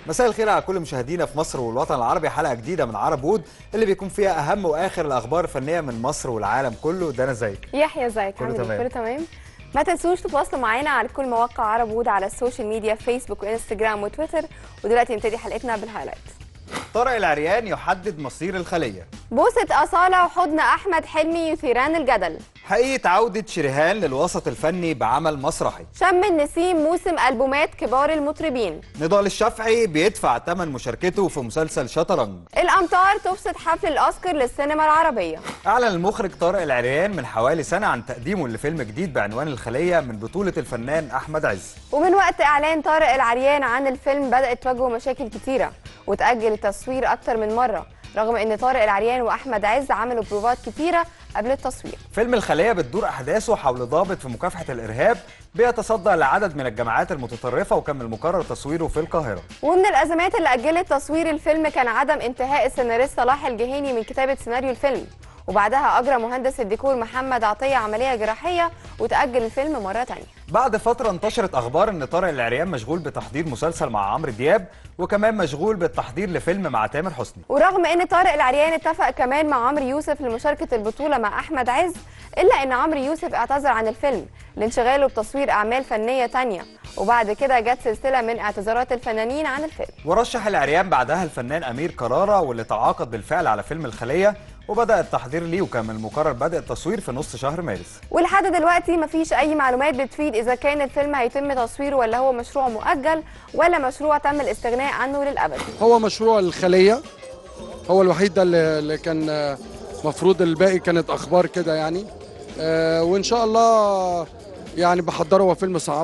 مساء الخير على كل مشاهدينا في مصر والوطن العربي حلقه جديده من عرب وود اللي بيكون فيها اهم واخر الاخبار الفنيه من مصر والعالم كله ده انا ازيك يحيى ازيك كله عامل ايه تمام. كله تمام ما تنسوش تتواصلوا معانا على كل مواقع عرب وود على السوشيال ميديا فيسبوك وانستجرام وتويتر ودلوقتي نبتدي حلقتنا بالهايلايت طارق العريان يحدد مصير الخليه بوسة أصالة وحضن أحمد حلمي يثيران الجدل حقيقه عوده شريهان للوسط الفني بعمل مسرحي شم النسيم موسم ألبومات كبار المطربين نضال الشافعي بيدفع ثمن مشاركته في مسلسل شطرنج الأمطار تفسد حفل الأوسكار للسينما العربية اعلن المخرج طارق العريان من حوالي سنه عن تقديمه لفيلم جديد بعنوان الخليه من بطوله الفنان احمد عز ومن وقت إعلان طارق العريان عن الفيلم بدأت تواجهه مشاكل كتيرة وتأجل التصوير أكتر من مرة رغم إن طارق العريان وأحمد عز عملوا بروفات كتيرة قبل التصوير فيلم الخلية بتدور أحداثه حول ضابط في مكافحة الإرهاب بيتصدى لعدد من الجماعات المتطرفة وكان من المقرر تصويره في القاهرة ومن الأزمات اللي أجلت تصوير الفيلم كان عدم انتهاء السيناريست صلاح الجهيني من كتابة سيناريو الفيلم وبعدها أجرى مهندس الديكور محمد عطية عملية جراحية وتأجل الفيلم مرة تانية بعد فترة انتشرت أخبار إن طارق العريان مشغول بتحضير مسلسل مع عمرو دياب وكمان مشغول بالتحضير لفيلم مع تامر حسني ورغم ان طارق العريان اتفق كمان مع عمرو يوسف لمشاركه البطوله مع احمد عز الا ان عمرو يوسف اعتذر عن الفيلم لانشغاله بتصوير اعمال فنيه تانية وبعد كده جت سلسله من اعتذارات الفنانين عن الفيلم ورشح العريان بعدها الفنان أمير كرارة واللي تعاقد بالفعل على فيلم الخلية وبدأ التحضير ليه وكان من المقرر بدء التصوير في نص شهر مارس ولحد دلوقتي مفيش اي معلومات بتفيد اذا كان الفيلم هيتم تصويره ولا هو مشروع مؤجل ولا مشروع تم الاستغناء عنه للابد هو مشروع الخلية هو الوحيد ده اللي اللي كان آه، مفروض الباقي كانت أخبار كده يعني آه، وإن شاء الله يعني بحضره هو فيلم صعب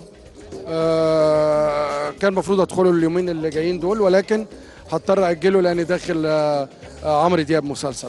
آه، كان المفروض أدخله اليومين اللي جايين دول ولكن هضطر أجله لأن داخل آه، آه، عمرو دياب مسلسل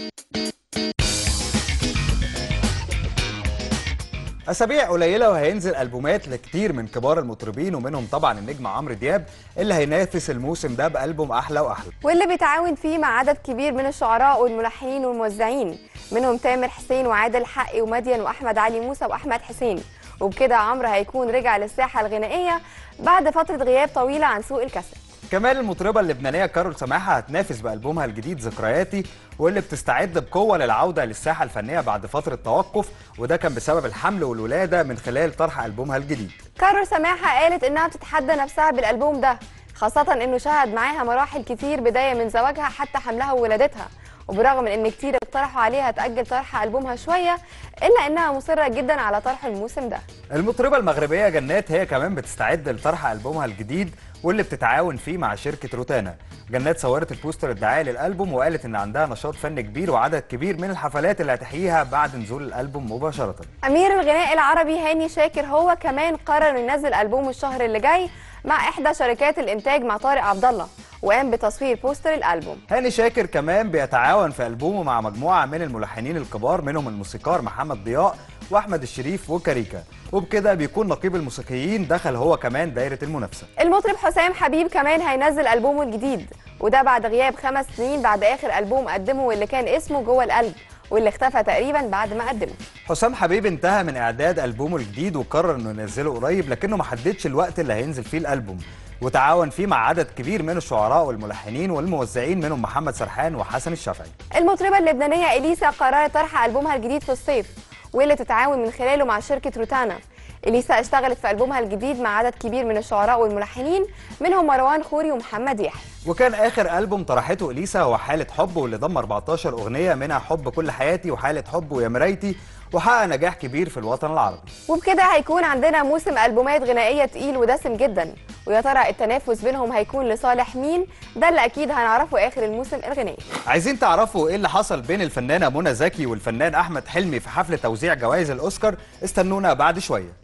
أسابيع قليلة وهينزل ألبومات لكتير من كبار المطربين ومنهم طبعا النجم عمرو دياب اللي هينافس الموسم ده بألبوم أحلى وأحلى واللي بيتعاون فيه مع عدد كبير من الشعراء والملحنين والموزعين منهم تامر حسين وعادل حقي ومدين واحمد علي موسى واحمد حسين وبكده عمرو هيكون رجع للساحه الغنائيه بعد فتره غياب طويله عن سوق الكاسيت كمان المطربة اللبنانية كارول سماحة هتنافس بألبومها الجديد ذكرياتي واللي بتستعد بقوة للعودة للساحة الفنية بعد فترة توقف وده كان بسبب الحمل والولادة من خلال طرح ألبومها الجديد كارول سماحه قالت انها بتتحدى نفسها بالالبوم ده خاصه انه شهد معاها مراحل كتير بدايه من زواجها حتى حملها وولادتها وبرغم من ان كتير اقترحوا عليها تاجل طرح البومها شويه الا انها مصره جدا على طرح الموسم ده المطربة المغربية جنات هي كمان بتستعد لطرح ألبومها الجديد واللي بتتعاون فيه مع شركة روتانا جنات صورت البوستر الدعائي للألبوم وقالت إن عندها نشاط فني كبير وعدد كبير من الحفلات اللي هتحييها بعد نزول الألبوم مباشرة امير الغناء العربي هاني شاكر هو كمان قرر ينزل البوم الشهر اللي جاي مع احدى شركات الانتاج مع طارق عبد الله وقام بتصوير بوستر الالبوم هاني شاكر كمان بيتعاون في ألبومه مع مجموعة من الملحنين الكبار منهم الموسيقار محمد ضياء وأحمد الشريف وكاريكا وبكده بيكون نقيب الموسيقيين دخل هو كمان دايرة المنافسة المطرب حسام حبيب كمان هينزل البومه الجديد وده بعد غياب خمس سنين بعد اخر البوم قدمه واللي كان اسمه جوه القلب واللي اختفى تقريبا بعد ما قدمه حسام حبيب انتهى من إعداد ألبومه الجديد وقرر إنه ينزله قريب لكنه ما حددش الوقت اللي هينزل فيه الألبوم وتعاون فيه مع عدد كبير من الشعراء والملحنين والموزعين منهم محمد سرحان وحسن الشافعي المطربه اللبنانيه اليسا قررت طرح البومها الجديد في الصيف واللي تتعاون من خلاله مع شركه روتانا اليسا اشتغلت في البومها الجديد مع عدد كبير من الشعراء والملحنين منهم مروان خوري ومحمد يحيى وكان آخر ألبوم طرحته إليسا هو حالة حب واللي ضم 14 أغنية منها حب كل حياتي وحالة حب ويا مرايتي وحقق نجاح كبير في الوطن العربي وبكده هيكون عندنا موسم ألبومات غنائية تقيل ودسم جدا ويا ترى التنافس بينهم هيكون لصالح مين ده اللي أكيد هنعرفه آخر الموسم الغنائي عايزين تعرفوا ايه اللي حصل بين الفنانة منى زكي والفنان أحمد حلمي في حفل توزيع جوائز الأوسكار استنونا بعد شوية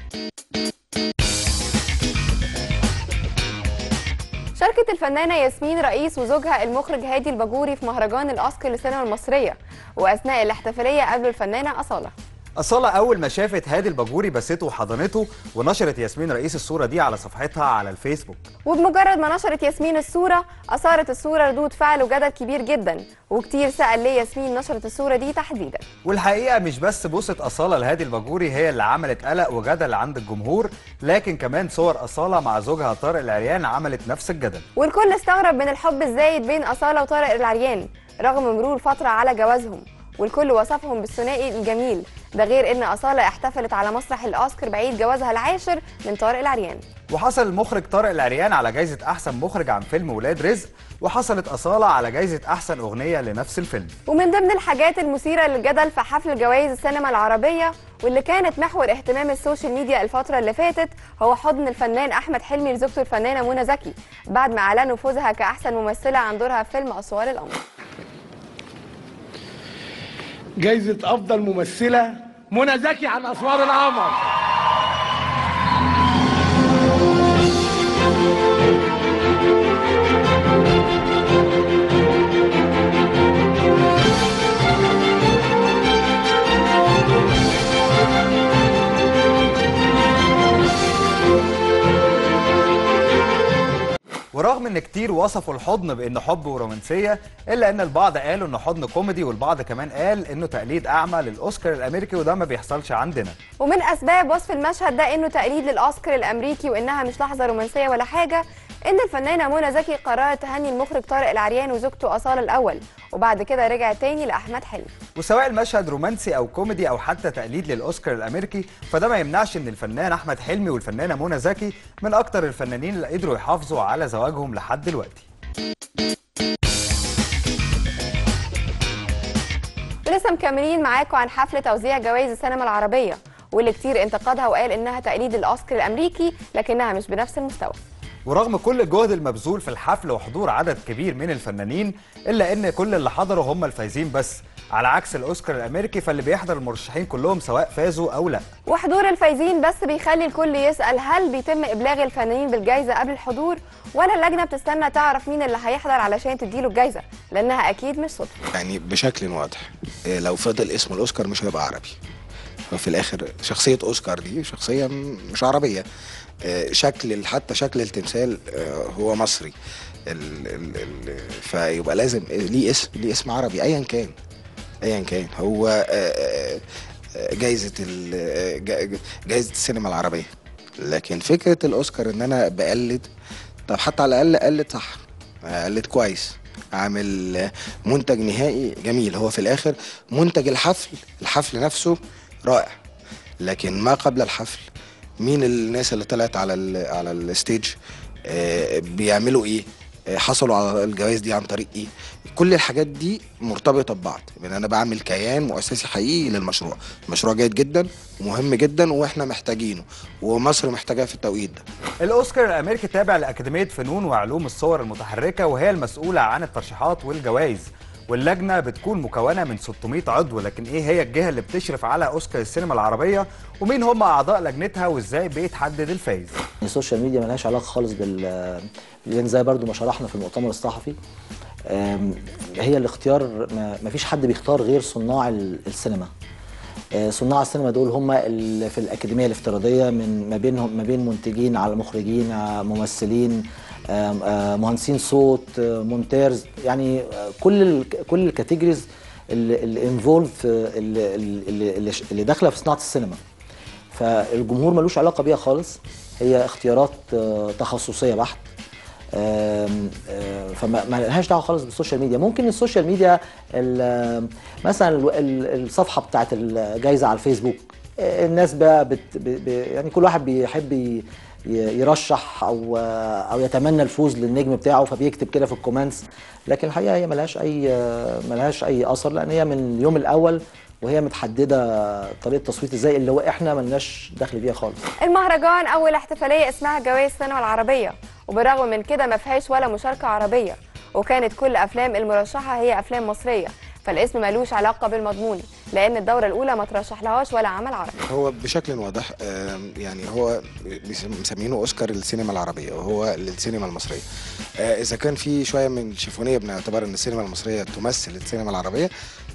شاركت الفنانة ياسمين رئيس وزوجها المخرج هادي الباجوري في مهرجان الأوسكار للسينما المصرية وأثناء الاحتفالية قابلوا الفنانة أصالة أصالة أول ما شافت هادي الباجوري بسته وحضنته ونشرت ياسمين رئيس الصورة دي على صفحتها على الفيسبوك وبمجرد ما نشرت ياسمين الصورة أثارت الصورة ردود فعل وجدل كبير جدا وكتير سأل ليه ياسمين نشرت الصورة دي تحديدا والحقيقة مش بس بوسة أصالة لهادي الباجوري هي اللي عملت قلق وجدل عند الجمهور لكن كمان صور أصالة مع زوجها طارق العريان عملت نفس الجدل والكل استغرب من الحب الزايد بين أصالة وطارق العريان رغم مرور فترة على جوازهم والكل وصفهم بالثنائي الجميل ده غير ان أصالة احتفلت على مسرح الأوسكار بعيد جوازها العاشر من طارق العريان وحصل المخرج طارق العريان على جايزة أحسن مخرج عن فيلم ولاد رزق وحصلت أصالة على جايزة أحسن أغنية لنفس الفيلم ومن ضمن الحاجات المثيرة للجدل في حفل جوائز السينما العربية واللي كانت محور اهتمام السوشيال ميديا الفترة اللي فاتت هو حضن الفنان أحمد حلمي لزوجته الفنانة منى زكي بعد ما أعلنوا فوزها كأحسن ممثلة عن دورها في فيلم أسوار القمر جايزة أفضل ممثلة منى زكي عن أسوار القمر ورغم ان كتير وصفوا الحضن بانه حب ورومانسيه الا ان البعض قالوا انه حضن كوميدي والبعض كمان قال انه تقليد اعمى للاوسكار الامريكي وده ما بيحصلش عندنا ومن أسباب وصف المشهد ده إنه تقليد للأوسكار الأمريكي وإنها مش لحظة رومانسية ولا حاجة إن الفنانة منى زكي قررت تهني المخرج طارق العريان وزوجته أصالة الأول وبعد كده رجعت تاني لأحمد حلمي وسواء المشهد رومانسي او كوميدي او حتى تقليد للاوسكار الامريكي فده ما يمنعش ان الفنان احمد حلمي والفنانه منى زكي من اكتر الفنانين اللي قدروا يحافظوا على زواجهم لحد دلوقتي لسه مكملين معاكم عن حفل توزيع جوائز السينما العربية واللي كتير انتقدها وقال إنها تقليد الأوسكار الأمريكي لكنها مش بنفس المستوى ورغم كل الجهد المبذول في الحفل وحضور عدد كبير من الفنانين الا ان كل اللي حضروا هم الفايزين بس على عكس الاوسكار الامريكي فاللي بيحضر المرشحين كلهم سواء فازوا او لا وحضور الفايزين بس بيخلي الكل يسأل هل بيتم إبلاغ الفنانين بالجائزة قبل الحضور ولا اللجنة بتستنى تعرف مين اللي هيحضر علشان تديله الجائزة لأنها أكيد مش صدفة يعني بشكل واضح إيه، لو فضل اسم الاوسكار مش هيبقى عربي ففي الاخر شخصيه اوسكار دي شخصيه م- مش عربيه إيه، شكل حتى شكل التمثال آه، هو مصري ال ال ال فيبقى لازم ليه اسم ليه اسم عربي ايا كان ايا كان هو آه، آه، آه، جايزه ال- آه، جا- جايزه السينما العربيه لكن فكره الاوسكار ان انا بقلد طب حتى على الاقل قلد صح قلد كويس عامل منتج نهائي جميل هو في الاخر منتج الحفل الحفل نفسه رائع لكن ما قبل الحفل مين الناس اللي طلعت على ال على الستيج آه، بيعملوا ايه آه، حصلوا على الجوائز دي عن طريق ايه كل الحاجات دي مرتبطه ببعض ان انا بعمل كيان مؤسسي حقيقي للمشروع المشروع جيد جدا ومهم جدا واحنا محتاجينه ومصر محتاجاه في التوقيت ده الاوسكار الامريكي تابع لاكاديميه فنون وعلوم الصور المتحركه وهي المسؤوله عن الترشيحات والجوائز واللجنه بتكون مكونه من 600 عضو لكن ايه هي الجهه اللي بتشرف على اوسكار السينما العربيه ومين هم اعضاء لجنتها وازاي بيتحدد الفايز السوشيال ميديا ملهاش علاقه خالص بال لان زي برضو ما شرحنا في المؤتمر الصحفي آم، هي الاختيار ما ما فيش حد بيختار غير صناع ال- السينما آه، صناع السينما دول هم اللي في الاكاديميه الافتراضيه من ما بينهم ما بين منتجين على مخرجين آه، ممثلين آم، آه، مهندسين صوت آه، مونتيرز يعني آه، كل ال كل الكاتيجوريز اللي انفولف اللي, اللي, اللي, اللي داخله في صناعه السينما فالجمهور ملوش علاقه بيها خالص هي اختيارات آه، تخصصيه بحت آم، آه، فما ما لهاش دعوه خالص بالسوشيال ميديا ممكن السوشيال ميديا ال- مثلا ال- ال- الصفحه بتاعت الجائزه على الفيسبوك آه، الناس بقى بت ب- ب- يعني كل واحد بيحب ي- ي- يرشح او آه، او يتمنى الفوز للنجم بتاعه فبيكتب كده في الكومنتس لكن الحقيقه هي ملهاش اي آه، ملهاش اي اثر لان هي من اليوم الاول وهي متحدده طريقه تصويت ازاي اللي هو احنا ملناش دخل فيها خالص المهرجان أول احتفالية اسمها جوائز السينما العربية وبالرغم من كده ما فيهاش ولا مشاركة عربية وكانت كل أفلام المرشحة هي أفلام مصرية فالاسم ملوش علاقة بالمضمون لأن الدورة الأولى ما ترشح لهاش ولا عمل عربي هو بشكل واضح آم، يعني هو بيسم- مسمينه اوسكار للسينما العربيه وهو للسينما المصريه آه، اذا كان في شويه من الشيفونيه بنعتبر ان السينما المصريه تمثل السينما العربيه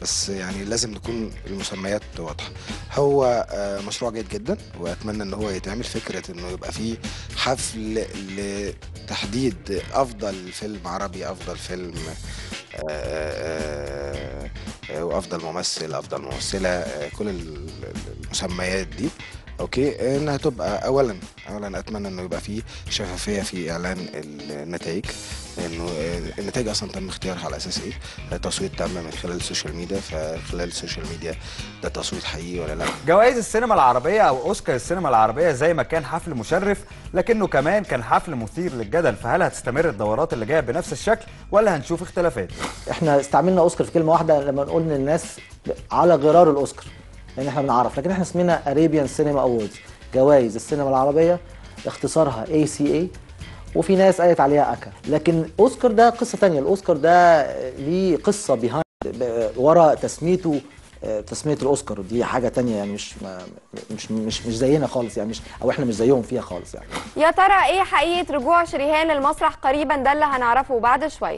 بس يعني لازم نكون المسميات واضحه هو آه، مشروع جيد جدا واتمنى ان هو يتعمل فكره انه يبقى فيه حفل لتحديد افضل فيلم عربي افضل فيلم آه، آه، آه، وافضل ممثل افضل ممثله آه، كل ال- المسميات دي اوكي انها تبقى اولا اولا اتمنى انه يبقى فيه شفافيه في اعلان النتائج لانه آه، النتائج اصلا تم اختيارها على اساس ايه التصويت تم من خلال السوشيال ميديا فخلال السوشيال ميديا ده تصويت حقيقي ولا لا جوائز السينما العربية أو أوسكار السينما العربية زي ما كان حفل مشرف لكنه كمان كان حفل مثير للجدل فهل هتستمر الدورات اللي جايه بنفس الشكل ولا هنشوف اختلافات؟ احنا استعملنا اوسكار في كلمه واحده لما نقول للناس على غرار الاوسكار لان احنا بنعرف لكن احنا اسمنا اريبيان سينما اووردز جوائز السينما العربيه اختصارها اي سي اي وفي ناس قالت عليها اكا لكن اوسكار ده قصه تانية الاوسكار ده ليه قصه بيهايند ورا تسميته آه، تسميه الاوسكار دي حاجه تانية يعني مش ما مش مش مش زينا خالص يعني مش او احنا مش زيهم فيها خالص يعني يا ترى ايه حقيقه رجوع شريهان للمسرح قريبا ده اللي هنعرفه بعد شويه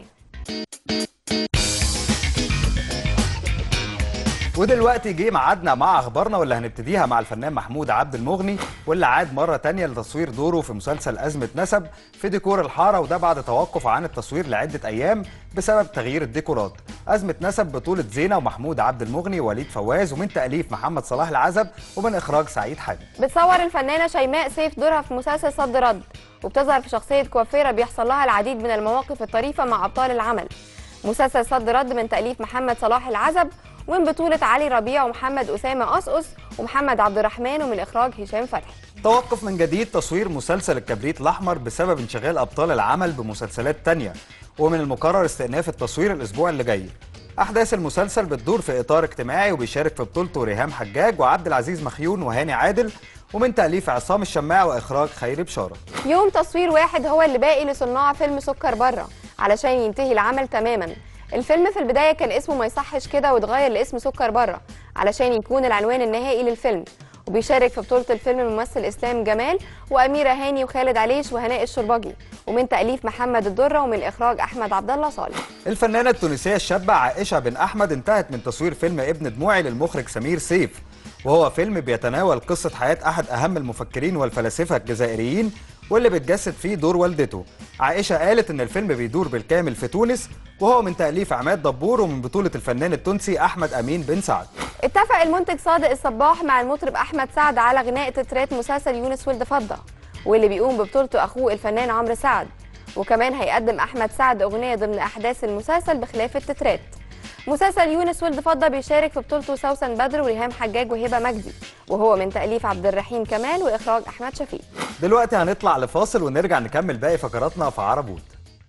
ودلوقتي جه ميعادنا مع اخبارنا واللي هنبتديها مع الفنان محمود عبد المغني واللي عاد مره تانية لتصوير دوره في مسلسل ازمه نسب في ديكور الحاره وده بعد توقف عن التصوير لعده ايام بسبب تغيير الديكورات ازمه نسب بطوله زينه ومحمود عبد المغني ووليد فواز ومن تاليف محمد صلاح العزب ومن اخراج سعيد حامد بتصور الفنانه شيماء سيف دورها في مسلسل صد رد وبتظهر في شخصيه كوافيره بيحصل لها العديد من المواقف الطريفه مع ابطال العمل مسلسل صد رد من تاليف محمد صلاح العزب ومن بطوله علي ربيع ومحمد اسامه قصقص ومحمد عبد الرحمن ومن اخراج هشام فتحي توقف من جديد تصوير مسلسل الكبريت الأحمر بسبب انشغال أبطال العمل بمسلسلات تانية ومن المقرر استئناف التصوير الأسبوع اللي جاي أحداث المسلسل بتدور في إطار اجتماعي وبيشارك في بطولته ريهام حجاج وعبد العزيز مخيون وهاني عادل ومن تأليف عصام الشماع وإخراج خيري بشارة يوم تصوير واحد هو اللي باقي لصناع فيلم سكر بره علشان ينتهي العمل تماما الفيلم في البداية كان اسمه ما يصحش كده واتغير لاسم سكر بره علشان يكون العنوان النهائي للفيلم وبيشارك في بطولة الفيلم الممثل إسلام جمال وأميرة هاني وخالد عليش وهناء الشربجي ومن تأليف محمد الدرة ومن إخراج أحمد عبد الله صالح الفنانة التونسية الشابة عائشة بن أحمد انتهت من تصوير فيلم ابن دموعي للمخرج سمير سيف وهو فيلم بيتناول قصة حياة أحد أهم المفكرين والفلاسفة الجزائريين واللي بتجسد فيه دور والدته عائشة قالت إن الفيلم بيدور بالكامل في تونس وهو من تأليف عماد دبور ومن بطولة الفنان التونسي أحمد أمين بن سعد اتفق المنتج صادق الصباح مع المطرب أحمد سعد على غناء تترات مسلسل يونس ولد فضة واللي بيقوم ببطولته أخوه الفنان عمرو سعد وكمان هيقدم أحمد سعد أغنية ضمن أحداث المسلسل بخلاف التترات مسلسل يونس ولد فضة بيشارك في بطولته سوسن بدر وريهام حجاج وهبة مجدي وهو من تأليف عبد الرحيم كمال وإخراج أحمد شفيق دلوقتي هنطلع لفاصل ونرجع نكمل باقي فقراتنا في عربوت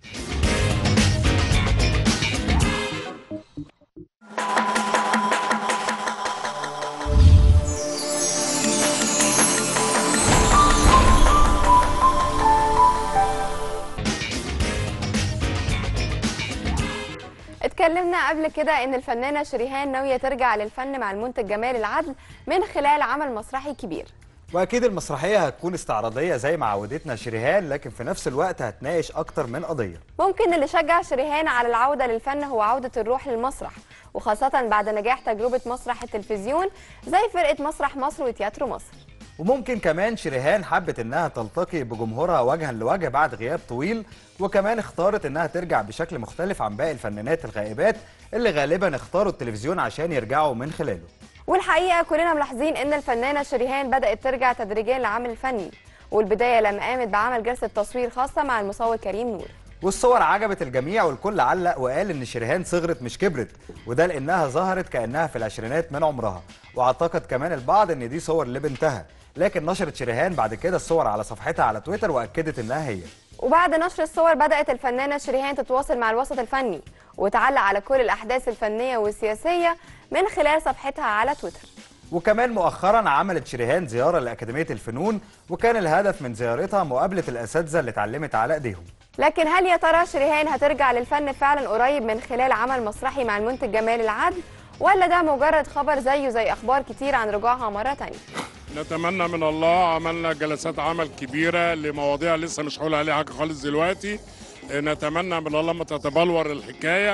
اتكلمنا قبل كده ان الفنانه شريهان ناويه ترجع للفن مع المنتج جمال العدل من خلال عمل مسرحي كبير واكيد المسرحيه هتكون استعراضيه زي ما عودتنا شريهان لكن في نفس الوقت هتناقش اكتر من قضيه ممكن اللي شجع شريهان على العوده للفن هو عوده الروح للمسرح وخاصه بعد نجاح تجربه مسرح التلفزيون زي فرقه مسرح مصر وتياترو مصر وممكن كمان شريهان حبت انها تلتقي بجمهورها وجها لوجه بعد غياب طويل وكمان اختارت انها ترجع بشكل مختلف عن باقي الفنانات الغائبات اللي غالبا اختاروا التلفزيون عشان يرجعوا من خلاله والحقيقه كلنا ملاحظين ان الفنانه شريهان بدات ترجع تدريجيا للعمل الفني والبدايه لما قامت بعمل جلسه تصوير خاصه مع المصور كريم نور والصور عجبت الجميع والكل علق وقال ان شريهان صغرت مش كبرت وده لانها ظهرت كانها في العشرينات من عمرها واعتقد كمان البعض ان دي صور لبنتها لكن نشرت شريهان بعد كده الصور على صفحتها على تويتر واكدت انها هي وبعد نشر الصور بدأت الفنانة شريهان تتواصل مع الوسط الفني وتعلق على كل الأحداث الفنية والسياسية من خلال صفحتها على تويتر وكمان مؤخرا عملت شريهان زياره لاكاديميه الفنون وكان الهدف من زيارتها مقابله الاساتذه اللي اتعلمت على ايديهم لكن هل يا ترى شريهان هترجع للفن فعلا قريب من خلال عمل مسرحي مع المنتج جمال العدل ولا ده مجرد خبر زيه زي أخبار كتير عن رجوعها مرة تانية نتمنى من الله عملنا جلسات عمل كبيرة لمواضيع لسه مش هقول عليها حاجة خالص دلوقتي نتمنى من الله لما تتبلور الحكاية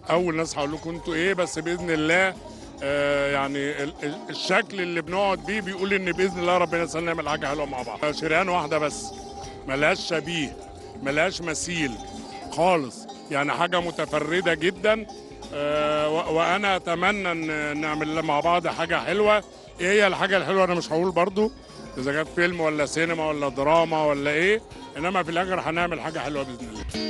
اول ناس هقول لكم انتوا ايه بس باذن الله آه يعني ال- ال- الشكل اللي بنقعد بيه بيقول ان باذن الله ربنا يسهل نعمل حاجه حلوه مع بعض شريان واحده بس ملهاش شبيه ملهاش مثيل خالص يعني حاجه متفرده جدا آه و- وانا اتمنى ان نعمل مع بعض حاجه حلوه ايه هي الحاجه الحلوه انا مش هقول برضو اذا كانت فيلم ولا سينما ولا دراما ولا ايه انما في الاخر هنعمل حاجه حلوه باذن الله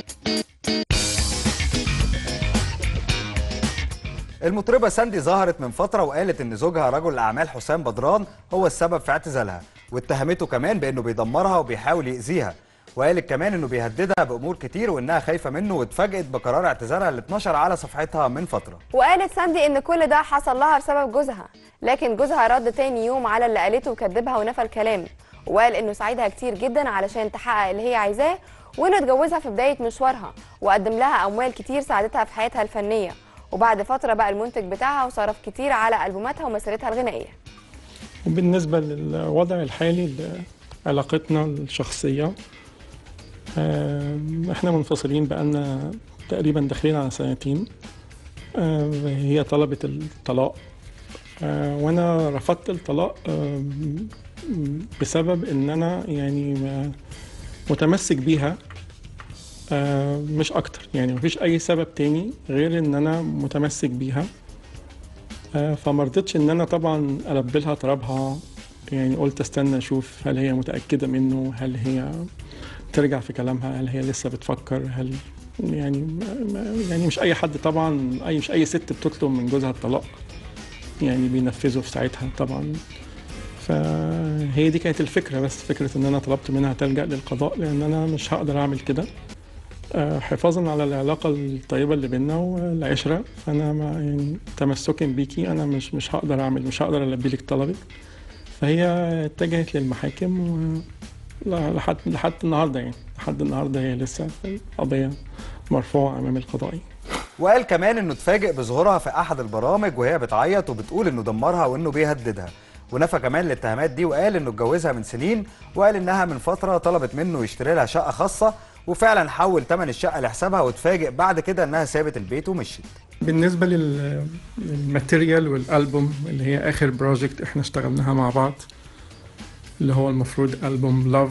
المطربة ساندي ظهرت من فترة وقالت إن زوجها رجل الأعمال حسام بدران هو السبب في اعتزالها واتهمته كمان بإنه بيدمرها وبيحاول يأذيها وقالت كمان إنه بيهددها بأمور كتير وإنها خايفة منه واتفاجئت بقرار اعتزالها اللي اتنشر على صفحتها من فترة وقالت ساندي ان كل ده حصل لها بسبب جوزها لكن جوزها رد تاني يوم على اللي قالته وكذبها ونفى الكلام وقال انه ساعدها كتير جدا علشان تحقق اللي هي عايزاه وانه اتجوزها في بدايه مشوارها وقدم لها اموال كتير ساعدتها في حياتها الفنيه وبعد فتره بقى المنتج بتاعها وصرف كتير على البوماتها ومسيرتها الغنائيه وبالنسبة للوضع الحالي لعلاقتنا الشخصية آم، احنا منفصلين بقالنا تقريبا داخلين على سنتين آم، هي طلبت الطلاق آه، وانا رفضت الطلاق آم، بسبب ان انا يعني ما- متمسك بيها آه، مش اكتر يعني مفيش اي سبب تاني غير ان انا متمسك بيها آه، فما رضيتش ان انا طبعا البلها ترابها يعني قلت استنى اشوف هل هي متاكده منه هل هي ترجع في كلامها هل هي لسه بتفكر هل يعني ما- ما- يعني مش اي حد طبعا اي مش اي ست بتطلب من جوزها الطلاق يعني بينفذه في ساعتها طبعا فهي دي كانت الفكره بس فكره ان انا طلبت منها تلجا للقضاء لان انا مش هقدر اعمل كده آه، حفاظا على العلاقة الطيبة اللي بينا والعشرة فأنا ما يعني تمسكا بيكي أنا مش مش هقدر أعمل مش هقدر ألبي لك طلبك فهي اتجهت للمحاكم و لا- لحد لحد النهاردة يعني لحد النهاردة هي لسه في القضية مرفوعة أمام القضاء وقال كمان انه اتفاجئ بظهورها في احد البرامج وهي بتعيط وبتقول انه دمرها وانه بيهددها ونفى كمان الاتهامات دي وقال انه اتجوزها من سنين وقال انها من فتره طلبت منه يشتري لها شقه خاصه وفعلا حول ثمن الشقه لحسابها واتفاجئ بعد كده انها سابت البيت ومشيت بالنسبة لل- للماتيريال والألبوم اللي هي آخر بروجكت إحنا اشتغلناها مع بعض اللي هو المفروض ألبوم لاف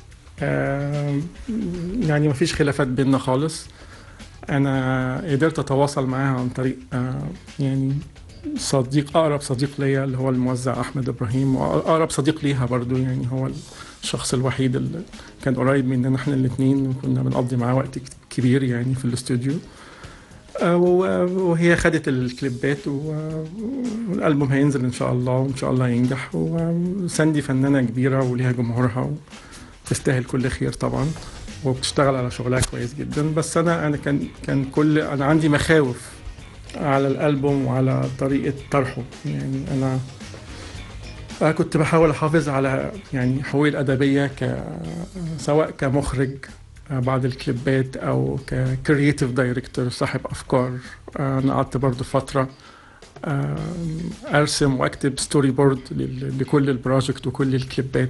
يعني مفيش خلافات بيننا خالص أنا قدرت أتواصل معاها عن طريق آه، يعني صديق أقرب صديق ليا اللي هو الموزع أحمد إبراهيم وأقرب صديق ليها برضو يعني هو الشخص الوحيد اللي كان قريب مننا إحنا الاتنين وكنا بنقضي معاه وقت كبير يعني في الاستوديو آه، و- وهي خدت الكليبات و- والالبوم هينزل ان شاء الله وان شاء الله ينجح وساندي فنانه كبيره وليها جمهورها وتستاهل كل خير طبعا وبتشتغل على شغلها كويس جدا بس انا انا كان كان كل انا عندي مخاوف على الالبوم وعلى طريقه طرحه يعني انا أنا كنت بحاول احافظ على يعني حقوقي الادبيه ك سواء كمخرج بعض الكليبات او ككرييتيف دايركتور صاحب افكار انا قعدت برضو فتره آم، ارسم واكتب ستوري بورد لل- لكل البروجكت وكل الكليبات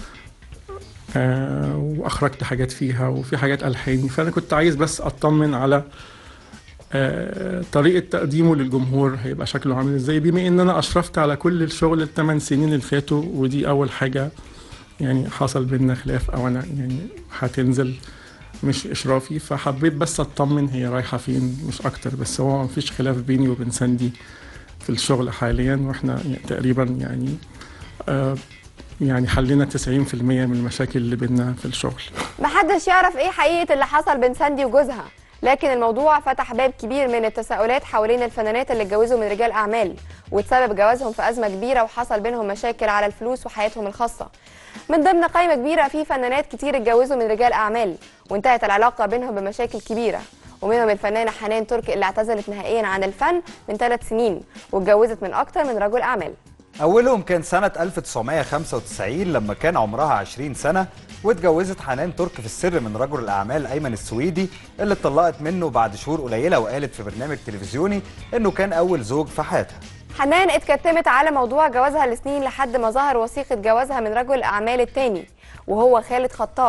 آه، واخرجت حاجات فيها وفي حاجات الحاني فانا كنت عايز بس اطمن على آه، طريقه تقديمه للجمهور هيبقى شكله عامل ازاي بما ان انا اشرفت على كل الشغل الثمان سنين اللي فاتوا ودي اول حاجه يعني حصل بينا خلاف او انا يعني هتنزل مش اشرافي فحبيت بس اطمن هي رايحه فين مش اكتر بس هو مفيش خلاف بيني وبين ساندي في الشغل حاليا واحنا يعني تقريبا يعني آه يعني حلينا 90% من المشاكل اللي بينا في الشغل محدش يعرف ايه حقيقه اللي حصل بين ساندي وجوزها لكن الموضوع فتح باب كبير من التساؤلات حوالين الفنانات اللي اتجوزوا من رجال اعمال وتسبب جوازهم في ازمه كبيره وحصل بينهم مشاكل على الفلوس وحياتهم الخاصه من ضمن قائمه كبيره في فنانات كتير اتجوزوا من رجال اعمال وانتهت العلاقه بينهم بمشاكل كبيره ومنهم الفنانه حنان تركي اللي اعتزلت نهائيا عن الفن من ثلاث سنين واتجوزت من اكتر من رجل اعمال أولهم كان سنة 1995 لما كان عمرها 20 سنة واتجوزت حنان ترك في السر من رجل الأعمال أيمن السويدي اللي اتطلقت منه بعد شهور قليلة وقالت في برنامج تلفزيوني إنه كان أول زوج في حياتها حنان اتكتمت على موضوع جوازها لسنين لحد ما ظهر وثيقة جوازها من رجل الأعمال التاني وهو خالد خطاب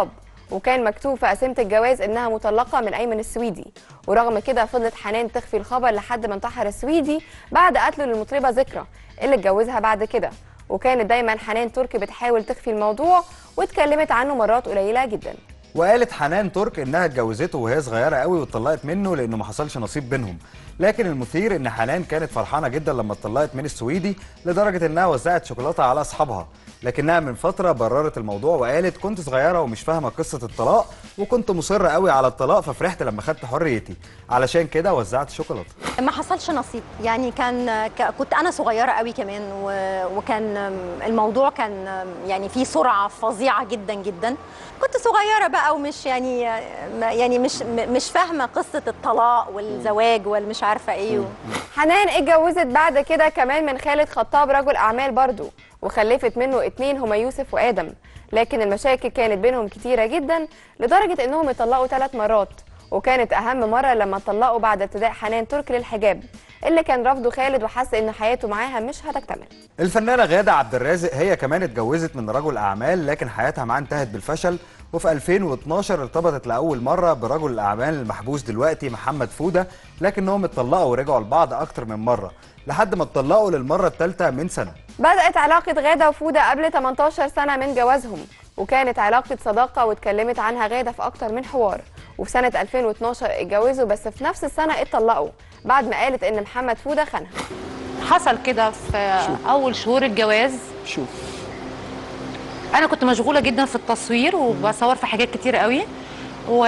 وكان مكتوب في قسيمه الجواز انها مطلقه من ايمن السويدي ورغم كده فضلت حنان تخفي الخبر لحد ما انتحر السويدي بعد قتله للمطربه ذكرى اللي اتجوزها بعد كده وكانت دايما حنان تركي بتحاول تخفي الموضوع واتكلمت عنه مرات قليله جدا وقالت حنان ترك انها اتجوزته وهي صغيره قوي واتطلقت منه لانه ما حصلش نصيب بينهم لكن المثير ان حنان كانت فرحانه جدا لما اتطلقت من السويدي لدرجه انها وزعت شوكولاته على اصحابها لكنها من فتره بررت الموضوع وقالت كنت صغيره ومش فاهمه قصه الطلاق وكنت مصره قوي على الطلاق ففرحت لما خدت حريتي علشان كده وزعت شوكولاته ما حصلش نصيب يعني كان ك- كنت انا صغيره قوي كمان و- وكان الموضوع كان يعني فيه سرعه فظيعه جدا جدا كنت صغيره بقى ومش يعني يعني مش مش فاهمه قصه الطلاق والزواج والمش عارفه ايه و... حنان اتجوزت بعد كده كمان من خالد خطاب رجل اعمال برضه وخلفت منه اتنين هما يوسف وادم لكن المشاكل كانت بينهم كتيره جدا لدرجه انهم اتطلقوا ثلاث مرات وكانت اهم مره لما اتطلقوا بعد ابتداء حنان تركي للحجاب اللي كان رفضه خالد وحس ان حياته معاها مش هتكتمل الفنانة غادة عبد الرازق هي كمان اتجوزت من رجل أعمال لكن حياتها معاه انتهت بالفشل وفي 2012 ارتبطت لأول مرة برجل الأعمال المحبوس دلوقتي محمد فودة لكنهم اتطلقوا ورجعوا لبعض أكتر من مرة لحد ما اتطلقوا للمرة الثالثة من سنة بدأت علاقة غادة وفودة قبل 18 سنة من جوازهم وكانت علاقة صداقة واتكلمت عنها غادة في أكتر من حوار وفي سنة 2012 اتجوزوا بس في نفس السنة اتطلقوا بعد ما قالت إن محمد فودة خانها حصل كده في اول شهور الجواز شوف انا كنت مشغوله جدا في التصوير وبصور في حاجات كتير قوي و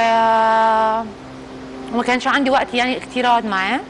وما كانش عندي وقت يعني كتير اقعد معاه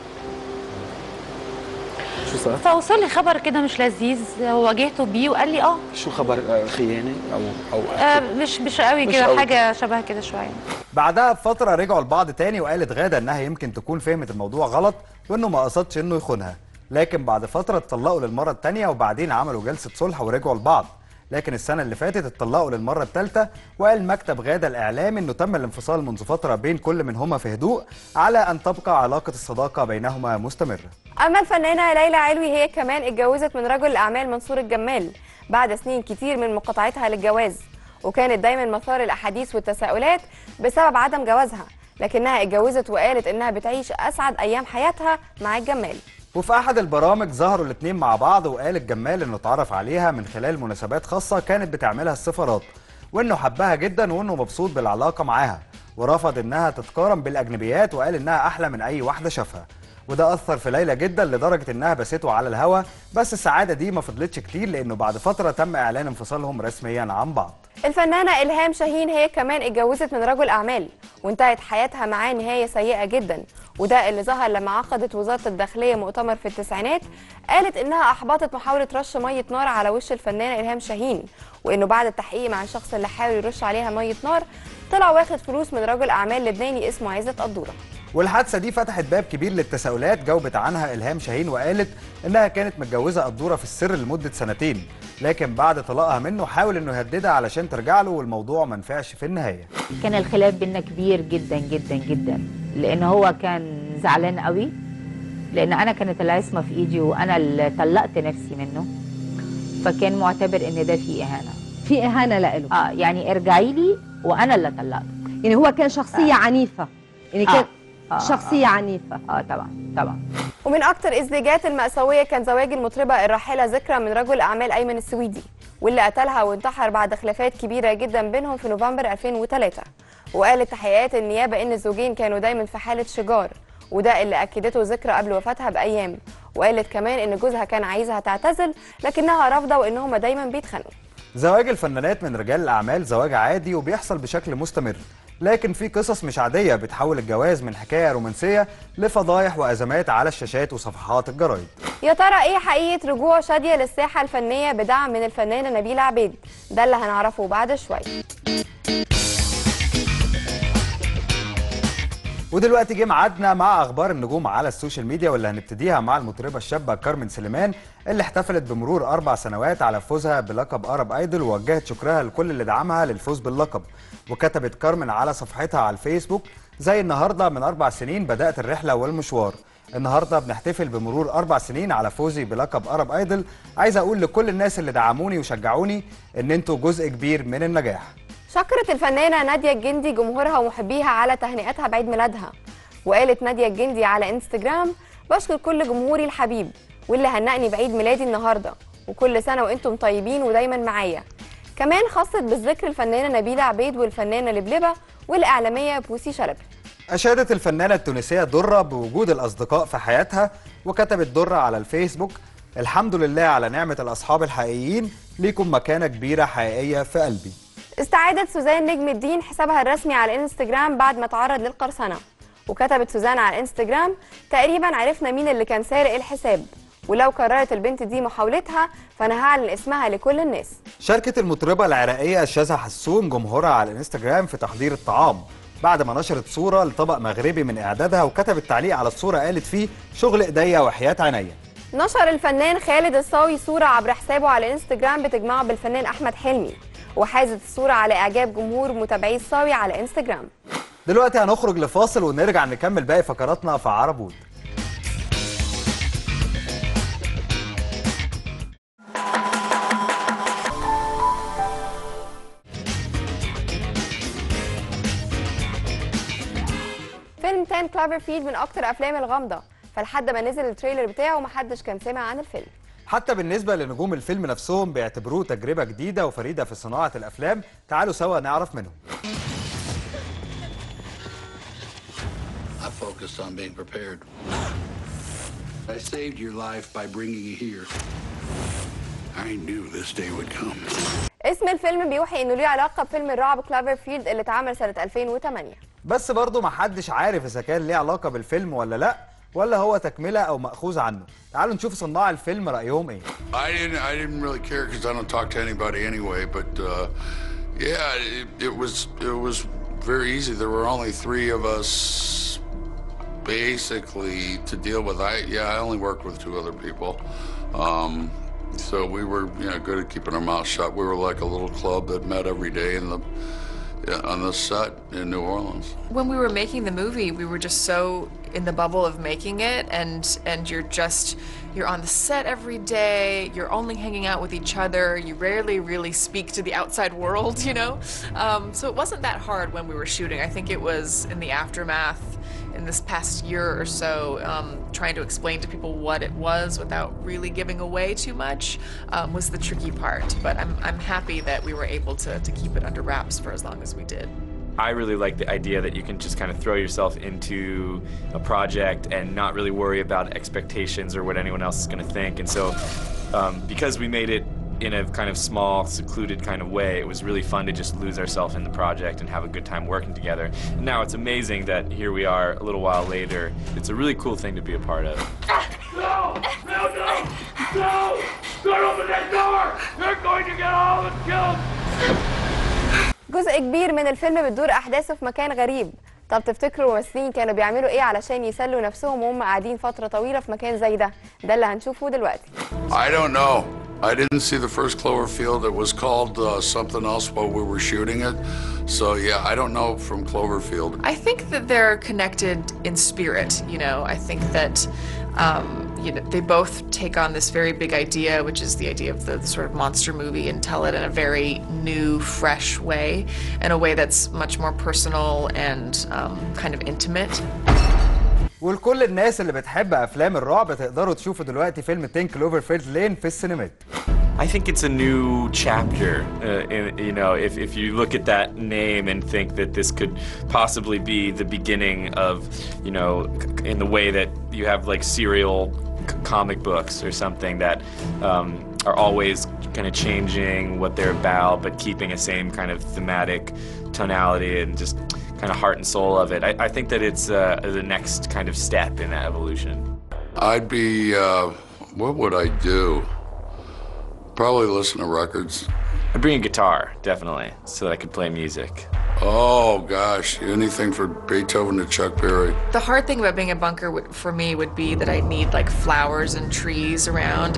شو صار؟ فوصل لي خبر كده مش لذيذ واجهته بيه وقال لي اه شو خبر آه، خيانه او او آه، مش مش قوي مش كده قوي. حاجه شبه كده شويه بعدها بفترة رجعوا لبعض تاني وقالت غادة إنها يمكن تكون فهمت الموضوع غلط وإنه ما قصدش إنه يخونها لكن بعد فترة اتطلقوا للمرة التانية وبعدين عملوا جلسة صلح ورجعوا لبعض لكن السنة اللي فاتت اتطلقوا للمرة الثالثة وقال مكتب غادة الإعلامي إنه تم الانفصال منذ فترة بين كل منهما في هدوء على أن تبقى علاقة الصداقة بينهما مستمرة أما الفنانة ليلى علوي هي كمان اتجوزت من رجل الأعمال منصور الجمال بعد سنين كتير من مقاطعتها للجواز وكانت دايما مثار الأحاديث والتساؤلات بسبب عدم جوازها لكنها اتجوزت وقالت إنها بتعيش أسعد أيام حياتها مع الجمال وفي أحد البرامج ظهروا الاتنين مع بعض وقال الجمال إنه اتعرف عليها من خلال مناسبات خاصة كانت بتعملها السفارات وإنه حبها جدا وإنه مبسوط بالعلاقة معاها ورفض إنها تتقارن بالأجنبيات وقال إنها أحلى من أي واحدة شافها وده أثر في ليلى جدا لدرجة إنها بسته على الهوا بس السعادة دي ما فضلتش كتير لأنه بعد فترة تم إعلان انفصالهم رسميا عن بعض الفنانة إلهام شاهين هي كمان اتجوزت من رجل أعمال وانتهت حياتها معاه نهاية سيئة جدا وده اللي ظهر لما عقدت وزارة الداخلية مؤتمر في التسعينات قالت إنها أحبطت محاولة رش مية نار على وش الفنانة إلهام شاهين وإنه بعد التحقيق مع الشخص اللي حاول يرش عليها مية نار طلع واخد فلوس من رجل أعمال لبناني اسمه عزت قدورة والحادثة دي فتحت باب كبير للتساؤلات جاوبت عنها إلهام شاهين وقالت إنها كانت متجوزة قدورة في السر لمدة سنتين لكن بعد طلاقها منه حاول إنه يهددها علشان ترجع له والموضوع ما نفعش في النهاية كان الخلاف بينا كبير جدا جدا جدا لان هو كان زعلان قوي لان انا كانت العصمه في ايدي وانا اللي طلقت نفسي منه فكان معتبر ان ده في اهانه في اهانه لإله اه يعني ارجعي لي وانا اللي طلقت يعني هو كان شخصيه آه. عنيفه يعني آه. كان آه. شخصيه عنيفه اه طبعا طبعا ومن أكتر الزيجات المأساوية كان زواج المطربة الراحلة ذكرى من رجل أعمال أيمن السويدي واللي قتلها وانتحر بعد خلافات كبيرة جدا بينهم في نوفمبر 2003 وقالت تحقيقات النيابة إن الزوجين كانوا دايما في حالة شجار وده اللي أكدته ذكرى قبل وفاتها بأيام وقالت كمان إن جوزها كان عايزها تعتزل لكنها رافضة وإنهم دايما بيتخانقوا زواج الفنانات من رجال الأعمال زواج عادي وبيحصل بشكل مستمر لكن في قصص مش عادية بتحول الجواز من حكاية رومانسية لفضايح وأزمات على الشاشات وصفحات الجرايد يا ترى ايه حقيقة رجوع شادية للساحة الفنية بدعم من الفنانة نبيلة عبيد ده اللي هنعرفه بعد شوية ودلوقتي جه ميعادنا مع اخبار النجوم على السوشيال ميديا واللي هنبتديها مع المطربه الشابه كارمن سليمان اللي احتفلت بمرور اربع سنوات على فوزها بلقب ارب ايدول ووجهت شكرها لكل اللي دعمها للفوز باللقب وكتبت كارمن على صفحتها على الفيسبوك زي النهارده من اربع سنين بدات الرحله والمشوار النهارده بنحتفل بمرور اربع سنين على فوزي بلقب ارب ايدل عايز اقول لكل الناس اللي دعموني وشجعوني ان انتوا جزء كبير من النجاح شكرت الفنانة نادية الجندي جمهورها ومحبيها على تهنئتها بعيد ميلادها وقالت نادية الجندي على انستجرام بشكر كل جمهوري الحبيب واللي هنأني بعيد ميلادي النهاردة وكل سنة وانتم طيبين ودايما معايا كمان خصت بالذكر الفنانة نبيلة عبيد والفنانة لبلبة والإعلامية بوسي شلبي أشادت الفنانة التونسية درة بوجود الأصدقاء في حياتها وكتبت درة على الفيسبوك الحمد لله على نعمة الأصحاب الحقيقيين ليكم مكانة كبيرة حقيقية في قلبي استعادت سوزان نجم الدين حسابها الرسمي على الانستجرام بعد ما تعرض للقرصنة وكتبت سوزان على الانستجرام تقريبا عرفنا مين اللي كان سارق الحساب ولو قررت البنت دي محاولتها فانا هعلن اسمها لكل الناس شاركت المطربة العراقية شاذة حسون جمهورها على الانستجرام في تحضير الطعام بعد ما نشرت صورة لطبق مغربي من إعدادها وكتبت تعليق على الصورة قالت فيه شغل إيديا وحياة عينيا نشر الفنان خالد الصاوي صورة عبر حسابه على الانستجرام بتجمعه بالفنان أحمد حلمي وحازت الصورة على إعجاب جمهور متابعي الصاوي على انستجرام دلوقتي هنخرج لفاصل ونرجع نكمل باقي فقراتنا في عربود فيلم 10 كلافر فيلد من أكتر أفلام الغامضة فلحد ما نزل التريلر بتاعه محدش كان سمع عن الفيلم حتى بالنسبة لنجوم الفيلم نفسهم بيعتبروه تجربة جديدة وفريدة في صناعة الأفلام تعالوا سوا نعرف منهم I focused on being prepared. I saved your life by bringing you here. I knew this day would come. اسم الفيلم بيوحي انه ليه علاقه بفيلم الرعب كلافر فيلد اللي اتعمل سنه 2008 بس برضه محدش عارف إذا كان ليه علاقة بالفيلم ولا لأ ولا هو تكملة أو مأخوذ عنه تعالوا نشوف صناع الفيلم رأيهم إيه I didn't. I didn't really care because I don't talk to anybody anyway. But uh, yeah, it, it was it was very easy. There were only three of us, basically, to deal with. I yeah, I only worked with two other people. Um, so we were you know good at keeping our mouths shut. We were like a little club that met every day in the yeah, on the set in New Orleans. when we were making the movie we were just so in the bubble of making it and and you're just you're on the set every day you're only hanging out with each other you rarely really speak to the outside world you know um, so it wasn't that hard when we were shooting i think it was in the aftermath in this past year or so um, trying to explain to people what it was without really giving away too much um, was the tricky part but I'm, I'm happy that we were able to, to keep it under wraps for as long as we did I really like the idea that you can just kind of throw yourself into a project and not really worry about expectations or what anyone else is going to think. And so, um, because we made it in a kind of small, secluded kind of way, it was really fun to just lose ourselves in the project and have a good time working together. And now it's amazing that here we are a little while later. It's a really cool thing to be a part of. No! No, no! No! Don't open that door! They're going to get all the killed! جزء كبير من الفيلم بتدور احداثه في مكان غريب طب تفتكروا الممثلين كانوا بيعملوا ايه علشان يسلوا نفسهم وهم قاعدين فتره طويله في مكان زي ده ده اللي هنشوفه دلوقتي I don't know. I didn't see the first Cloverfield. It was called uh, something else while we were shooting it. So yeah, I don't know from Cloverfield. I think that they're connected in spirit. You know, I think that um, you know they both take on this very big idea, which is the idea of the sort of monster movie, and tell it in a very new, fresh way, in a way that's much more personal and um, kind of intimate. ولكل الناس اللي بتحب افلام الرعب تقدروا تشوفوا دلوقتي فيلم 10 كلوفرفيلد لين في السينمات I think it's a new chapter. Uh, in, you know, if, if you look at that name and think that this could possibly be the beginning of, you know, c- in the way that you have like serial c- comic books or something that um, are always kind of changing what they're about, but keeping a same kind of thematic tonality and just kind of heart and soul of it. I, I think that it's uh, the next kind of step in that evolution. I'd be. Uh, what would I do? Probably listen to records. I'd bring a guitar, definitely, so that I could play music. Oh gosh, anything for Beethoven to Chuck Berry. The hard thing about being a bunker would, for me would be that I need like flowers and trees around.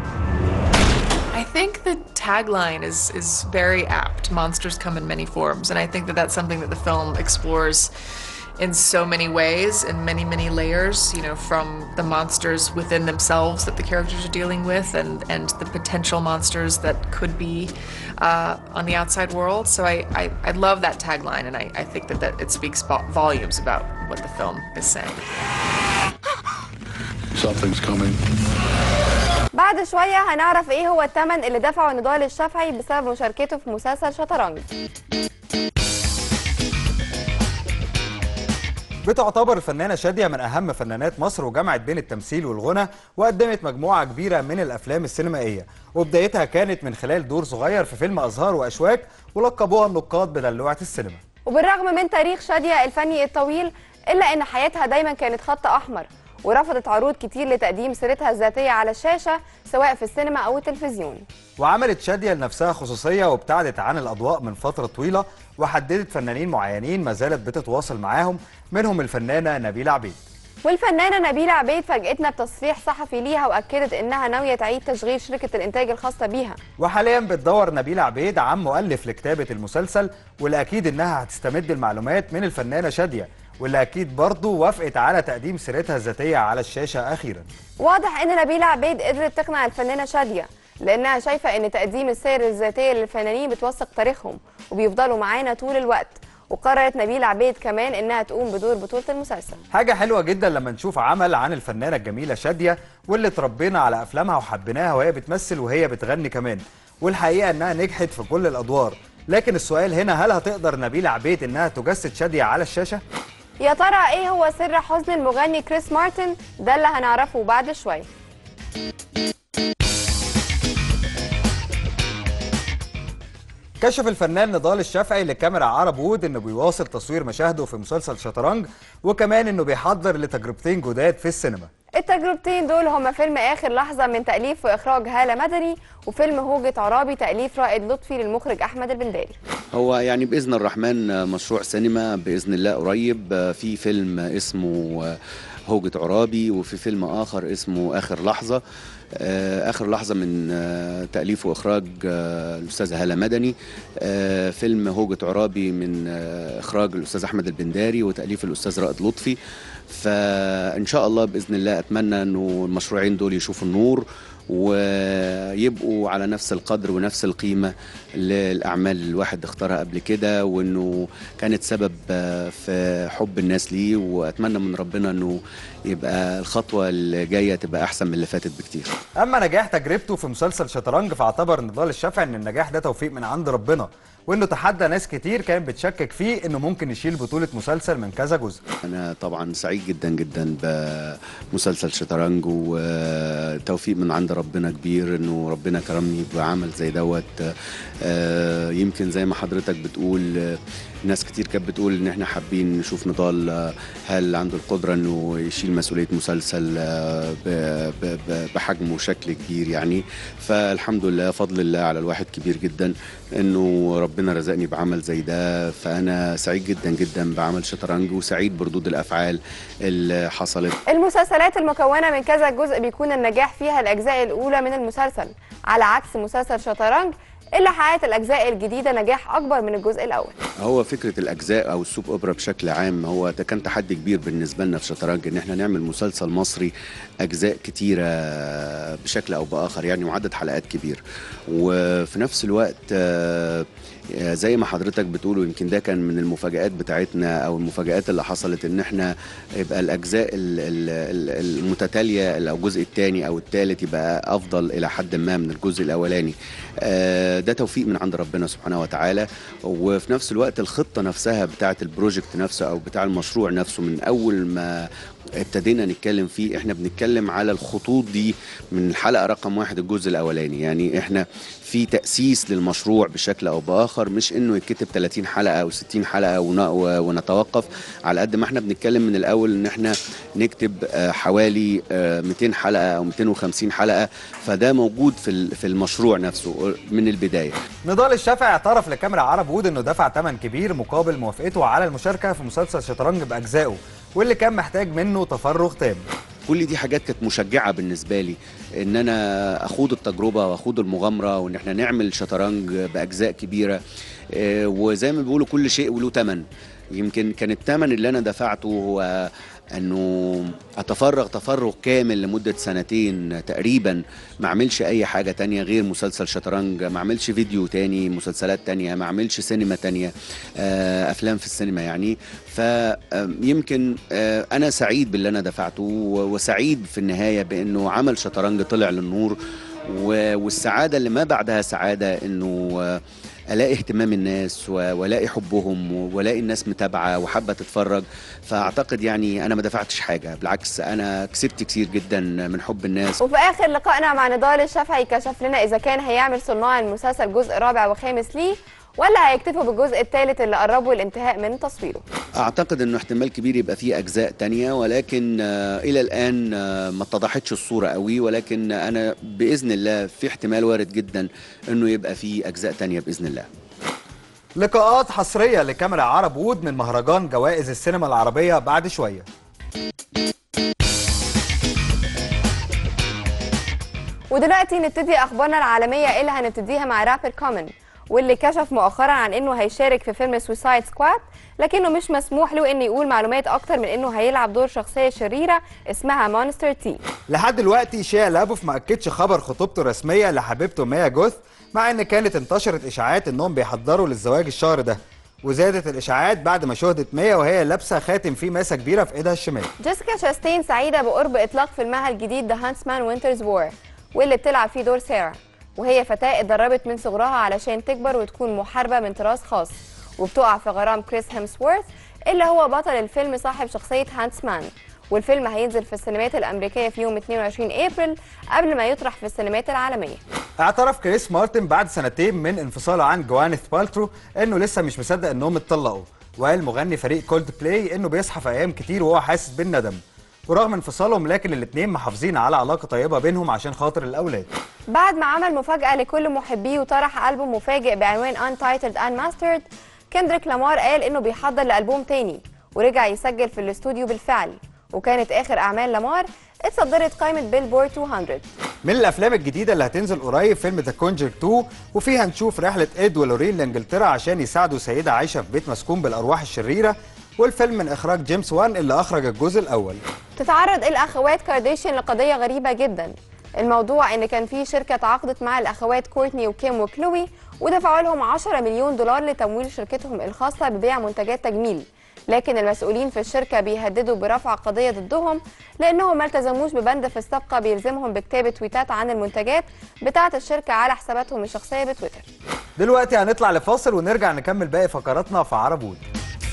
I think the tagline is is very apt. Monsters come in many forms, and I think that that's something that the film explores in so many ways, in many, many layers, you know, from the monsters within themselves that the characters are dealing with and, and the potential monsters that could be uh, on the outside world. So I, I, I love that tagline, and I, I think that, that it speaks vo- volumes about what the film is saying. Something's coming. بعد شوية هنعرف ايه هو الثمن اللي دفعه نضال الشافعي بسبب مشاركته في مسلسل شطرنج بتعتبر الفنانة شادية من أهم فنانات مصر وجمعت بين التمثيل والغنى وقدمت مجموعة كبيرة من الأفلام السينمائية وبدايتها كانت من خلال دور صغير في فيلم أزهار وأشواك ولقبوها النقاد بدلوعة السينما وبالرغم من تاريخ شادية الفني الطويل إلا إن حياتها دايما كانت خط أحمر ورفضت عروض كتير لتقديم سيرتها الذاتية على الشاشة سواء في السينما أو التلفزيون وعملت شادية لنفسها خصوصية وابتعدت عن الأضواء من فترة طويلة وحددت فنانين معينين ما زالت بتتواصل معاهم منهم الفنانة نبيلة عبيد والفنانة نبيلة عبيد فاجأتنا بتصريح صحفي ليها وأكدت إنها ناوية تعيد تشغيل شركة الإنتاج الخاصة بيها وحاليا بتدور نبيلة عبيد عن مؤلف لكتابة المسلسل واللي أكيد إنها هتستمد المعلومات من الفنانة شادية واللي أكيد برضه وافقت على تقديم سيرتها الذاتية على الشاشة أخيرا واضح إن نبيلة عبيد قدرت تقنع الفنانة شادية لأنها شايفة إن تقديم السير الذاتية للفنانين بتوثق تاريخهم وبيفضلوا معانا طول الوقت وقررت نبيلة عبيد كمان إنها تقوم بدور بطولة المسلسل حاجة حلوة جدا لما نشوف عمل عن الفنانة الجميلة شادية واللي اتربينا على أفلامها وحبيناها وهي بتمثل وهي بتغني كمان والحقيقة إنها نجحت في كل الأدوار لكن السؤال هنا هل هتقدر نبيلة عبيد إنها تجسد شادية على الشاشة؟ يا ترى إيه هو سر حزن المغني كريس مارتن ده اللي هنعرفه بعد شوية كشف الفنان نضال الشافعي لكاميرا عرب وود انه بيواصل تصوير مشاهده في مسلسل شطرنج وكمان انه بيحضر لتجربتين جداد في السينما التجربتين دول هما فيلم آخر لحظة من تأليف وإخراج هالة مدني وفيلم هوجة عرابي تأليف رائد لطفي للمخرج أحمد البنداري هو يعني باذن الرحمن مشروع سينما باذن الله قريب في فيلم اسمه هوجة عرابي وفي فيلم اخر اسمه اخر لحظه اخر لحظه من تاليف واخراج الاستاذ هاله مدني فيلم هوجة عرابي من اخراج الاستاذ احمد البنداري وتاليف الاستاذ رائد لطفي فان شاء الله باذن الله اتمنى انه المشروعين دول يشوفوا النور ويبقوا على نفس القدر ونفس القيمه للاعمال اللي الواحد اختارها قبل كده وانه كانت سبب في حب الناس ليه واتمنى من ربنا انه يبقى الخطوه اللي جايه تبقى احسن من اللي فاتت بكتير. اما نجاح تجربته في مسلسل شطرنج فاعتبر نضال الشافعي ان النجاح ده توفيق من عند ربنا وانه تحدى ناس كتير كانت بتشكك فيه انه ممكن يشيل بطوله مسلسل من كذا جزء. انا طبعا سعيد جدا جدا بمسلسل شطرنج وتوفيق من عند ربنا كبير انه ربنا كرمني بعمل زي دوت يمكن زي ما حضرتك بتقول ناس كتير كانت بتقول ان احنا حابين نشوف نضال هل عنده القدره انه يشيل مسؤوليه مسلسل بحجمه وشكل كبير يعني فالحمد لله فضل الله على الواحد كبير جدا انه ربنا رزقني بعمل زي ده فانا سعيد جدا جدا بعمل شطرنج وسعيد بردود الافعال اللي حصلت المسلسلات المكونة من كذا جزء بيكون النجاح فيها الأجزاء الأولى من المسلسل على عكس مسلسل شطرنج اللي حققت الأجزاء الجديدة نجاح أكبر من الجزء الأول هو فكره الاجزاء او السوب اوبرا بشكل عام هو ده كان تحدي كبير بالنسبه لنا في شطرنج ان احنا نعمل مسلسل مصري اجزاء كتيره بشكل او باخر يعني وعدد حلقات كبير وفي نفس الوقت زي ما حضرتك بتقول ويمكن ده كان من المفاجآت بتاعتنا او المفاجآت اللي حصلت ان احنا يبقى الاجزاء المتتاليه او الجزء الثاني او الثالث يبقى افضل الى حد ما من الجزء الاولاني ده توفيق من عند ربنا سبحانه وتعالى وفي نفس الوقت الخطه نفسها بتاعه البروجكت نفسه او بتاع المشروع نفسه من اول ما ابتدينا نتكلم فيه احنا بنتكلم على الخطوط دي من الحلقه رقم واحد الجزء الاولاني يعني احنا في تاسيس للمشروع بشكل او باخر مش انه يتكتب 30 حلقه او 60 حلقه ونتوقف على قد ما احنا بنتكلم من الاول ان احنا نكتب حوالي 200 حلقه او 250 حلقه فده موجود في في المشروع نفسه من البدايه نضال الشافعي اعترف لكاميرا عرب وود انه دفع ثمن كبير مقابل موافقته على المشاركه في مسلسل شطرنج باجزائه واللي كان محتاج منه تفرغ تام كل دي حاجات كانت مشجعه بالنسبه لي ان انا اخوض التجربه واخوض المغامره وان احنا نعمل شطرنج باجزاء كبيره آه، وزي ما بيقولوا كل شيء وله ثمن يمكن كان الثمن اللي انا دفعته هو انه اتفرغ تفرغ كامل لمده سنتين تقريبا ما اعملش اي حاجه تانية غير مسلسل شطرنج ما اعملش فيديو تاني مسلسلات تانية ما اعملش سينما تانية آه، افلام في السينما يعني فيمكن انا سعيد باللي انا دفعته و- وسعيد في النهايه بانه عمل شطرنج طلع للنور و- والسعاده اللي ما بعدها سعاده انه آه، الاقي اهتمام الناس و- والاقي حبهم و- والاقي الناس متابعه وحابه تتفرج فاعتقد يعني انا ما دفعتش حاجه بالعكس انا كسبت كتير جدا من حب الناس وفي اخر لقائنا مع نضال الشافعي كشف لنا اذا كان هيعمل صناع المسلسل جزء رابع وخامس ليه ولا هيكتفوا بالجزء الثالث اللي قربوا الانتهاء من تصويره اعتقد انه احتمال كبير يبقى فيه اجزاء تانية ولكن آه، الى الان آه، ما اتضحتش الصوره قوي ولكن انا باذن الله في احتمال وارد جدا انه يبقى فيه اجزاء تانية باذن الله لقاءات حصرية لكاميرا عرب وود من مهرجان جوائز السينما العربية بعد شوية ودلوقتي نبتدي اخبارنا العالميه اللي هنبتديها مع رابر كومن واللي كشف مؤخرا عن انه هيشارك في فيلم سويسايد سكواد لكنه مش مسموح له انه يقول معلومات اكتر من انه هيلعب دور شخصيه شريره اسمها مونستر تي لحد دلوقتي شيا لابوف ما اكدش خبر خطوبته الرسميه لحبيبته ميا جوث مع ان كانت انتشرت اشاعات انهم بيحضروا للزواج الشهر ده وزادت الاشاعات بعد ما شهدت ميا وهي لابسه خاتم فيه ماسه كبيره في ايدها الشمال جيسيكا شاستين سعيده بقرب اطلاق فيلمها الجديد ذا هانسمان وينترز وور واللي بتلعب فيه دور سارة وهي فتاة اتدربت من صغرها علشان تكبر وتكون محاربة من طراز خاص وبتقع في غرام كريس هيمسورث اللي هو بطل الفيلم صاحب شخصية هانسمان والفيلم هينزل في السينمات الأمريكية في يوم 22 أبريل قبل ما يطرح في السينمات العالمية اعترف كريس مارتن بعد سنتين من انفصاله عن جوانيث بالترو انه لسه مش مصدق انهم اتطلقوا وقال مغني فريق كولد بلاي انه بيصحى في ايام كتير وهو حاسس بالندم ورغم انفصالهم لكن الاتنين محافظين على علاقه طيبه بينهم عشان خاطر الاولاد بعد ما عمل مفاجأة لكل محبيه وطرح ألبوم مفاجئ بعنوان Untitled Unmastered كندريك لامار قال إنه بيحضر لألبوم تاني ورجع يسجل في الاستوديو بالفعل وكانت آخر أعمال لامار اتصدرت قائمة بيلبورد 200 من الافلام الجديده اللي هتنزل قريب فيلم ذا كونجر 2 وفيها نشوف رحله اد ولورين لانجلترا عشان يساعدوا سيده عايشه في بيت مسكون بالارواح الشريره والفيلم من اخراج جيمس وان اللي اخرج الجزء الاول تتعرض الاخوات كارديشيان لقضيه غريبه جدا الموضوع ان كان في شركه تعاقدت مع الاخوات كورتني وكيم وكلوي ودفعوا لهم 10 مليون دولار لتمويل شركتهم الخاصه ببيع منتجات تجميل لكن المسؤولين في الشركه بيهددوا برفع قضيه ضدهم لانهم ما التزموش ببند في الصفقه بيلزمهم بكتابه تويتات عن المنتجات بتاعه الشركه على حساباتهم الشخصيه بتويتر دلوقتي هنطلع لفاصل ونرجع نكمل باقي فقراتنا في عرب وود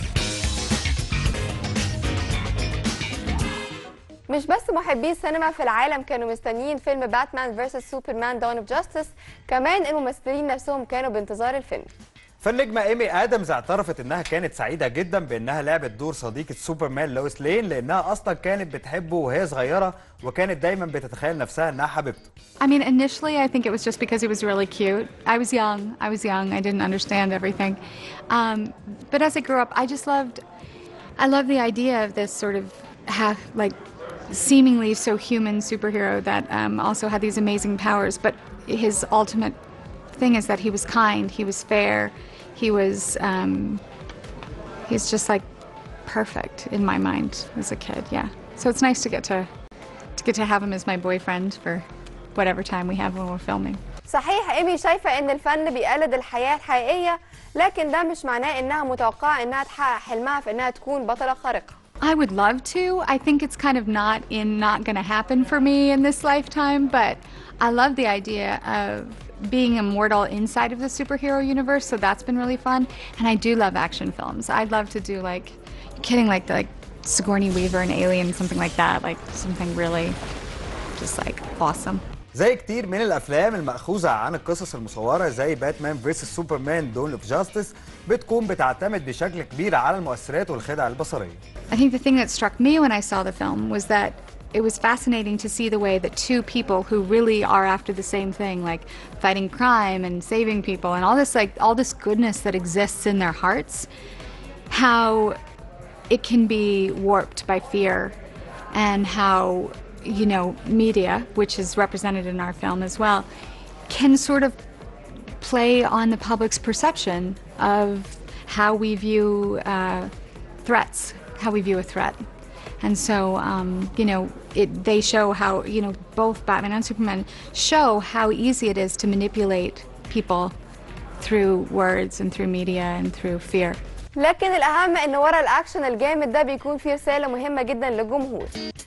مش بس محبي السينما في العالم كانوا مستنيين فيلم باتمان فيرسس سوبرمان دون اوف جاستس كمان الممثلين نفسهم كانوا بانتظار الفيلم فالنجمة ايمي ادمز اعترفت انها كانت سعيدة جدا بانها لعبت دور صديقة سوبرمان لويس لين لانها اصلا كانت بتحبه وهي صغيرة وكانت دايما بتتخيل نفسها انها حبيبته I mean, initially, I think it was just because he was really cute. I was young. I was young. I didn't understand everything. Um, but as I grew up, I just loved, I love the idea of this sort of half, like, seemingly so human superhero that um, also had these amazing powers. But his ultimate thing is that he was kind. He was fair. He was, um, he's just like perfect in my mind as a kid. Yeah. So it's nice to get to, to get to have him as my boyfriend for whatever time we have when we're filming. صحيح ايمي شايفه ان الفن بيقلد الحياه الحقيقيه لكن ده مش معناه انها متوقعه انها تحقق حلمها في انها تكون بطله خارقه I would love to. I think it's kind of not in not going to happen for me in this lifetime, but I love the idea of being immortal inside of the superhero universe, so that's been really fun. And I do love action films. I'd love to do like you're kidding like like Sigourney Weaver and Alien something like that, like something really just like awesome. زي كتير من الافلام المأخوذة عن القصص المصورة زي باتمان فيرسس سوبرمان دون اوف جاستس بتكون بتعتمد بشكل كبير على المؤثرات والخدع البصرية I think the thing that struck me when I saw the film was that it was fascinating to see the way that two people who really are after the same thing, like fighting crime and saving people and all this like all this goodness that exists in their hearts, how it can be warped by fear and how you know, media, which is represented in our film as well, can sort of play on the public's perception of how we view uh, threats, how we view a threat. And so, um, you know, it, they show how, you know, both Batman and Superman show how easy it is to manipulate people through words and through media and through fear. لكن الأهم إن ورا الأكشن الجامد ده بيكون فيه رسالة مهمة جدا للجمهور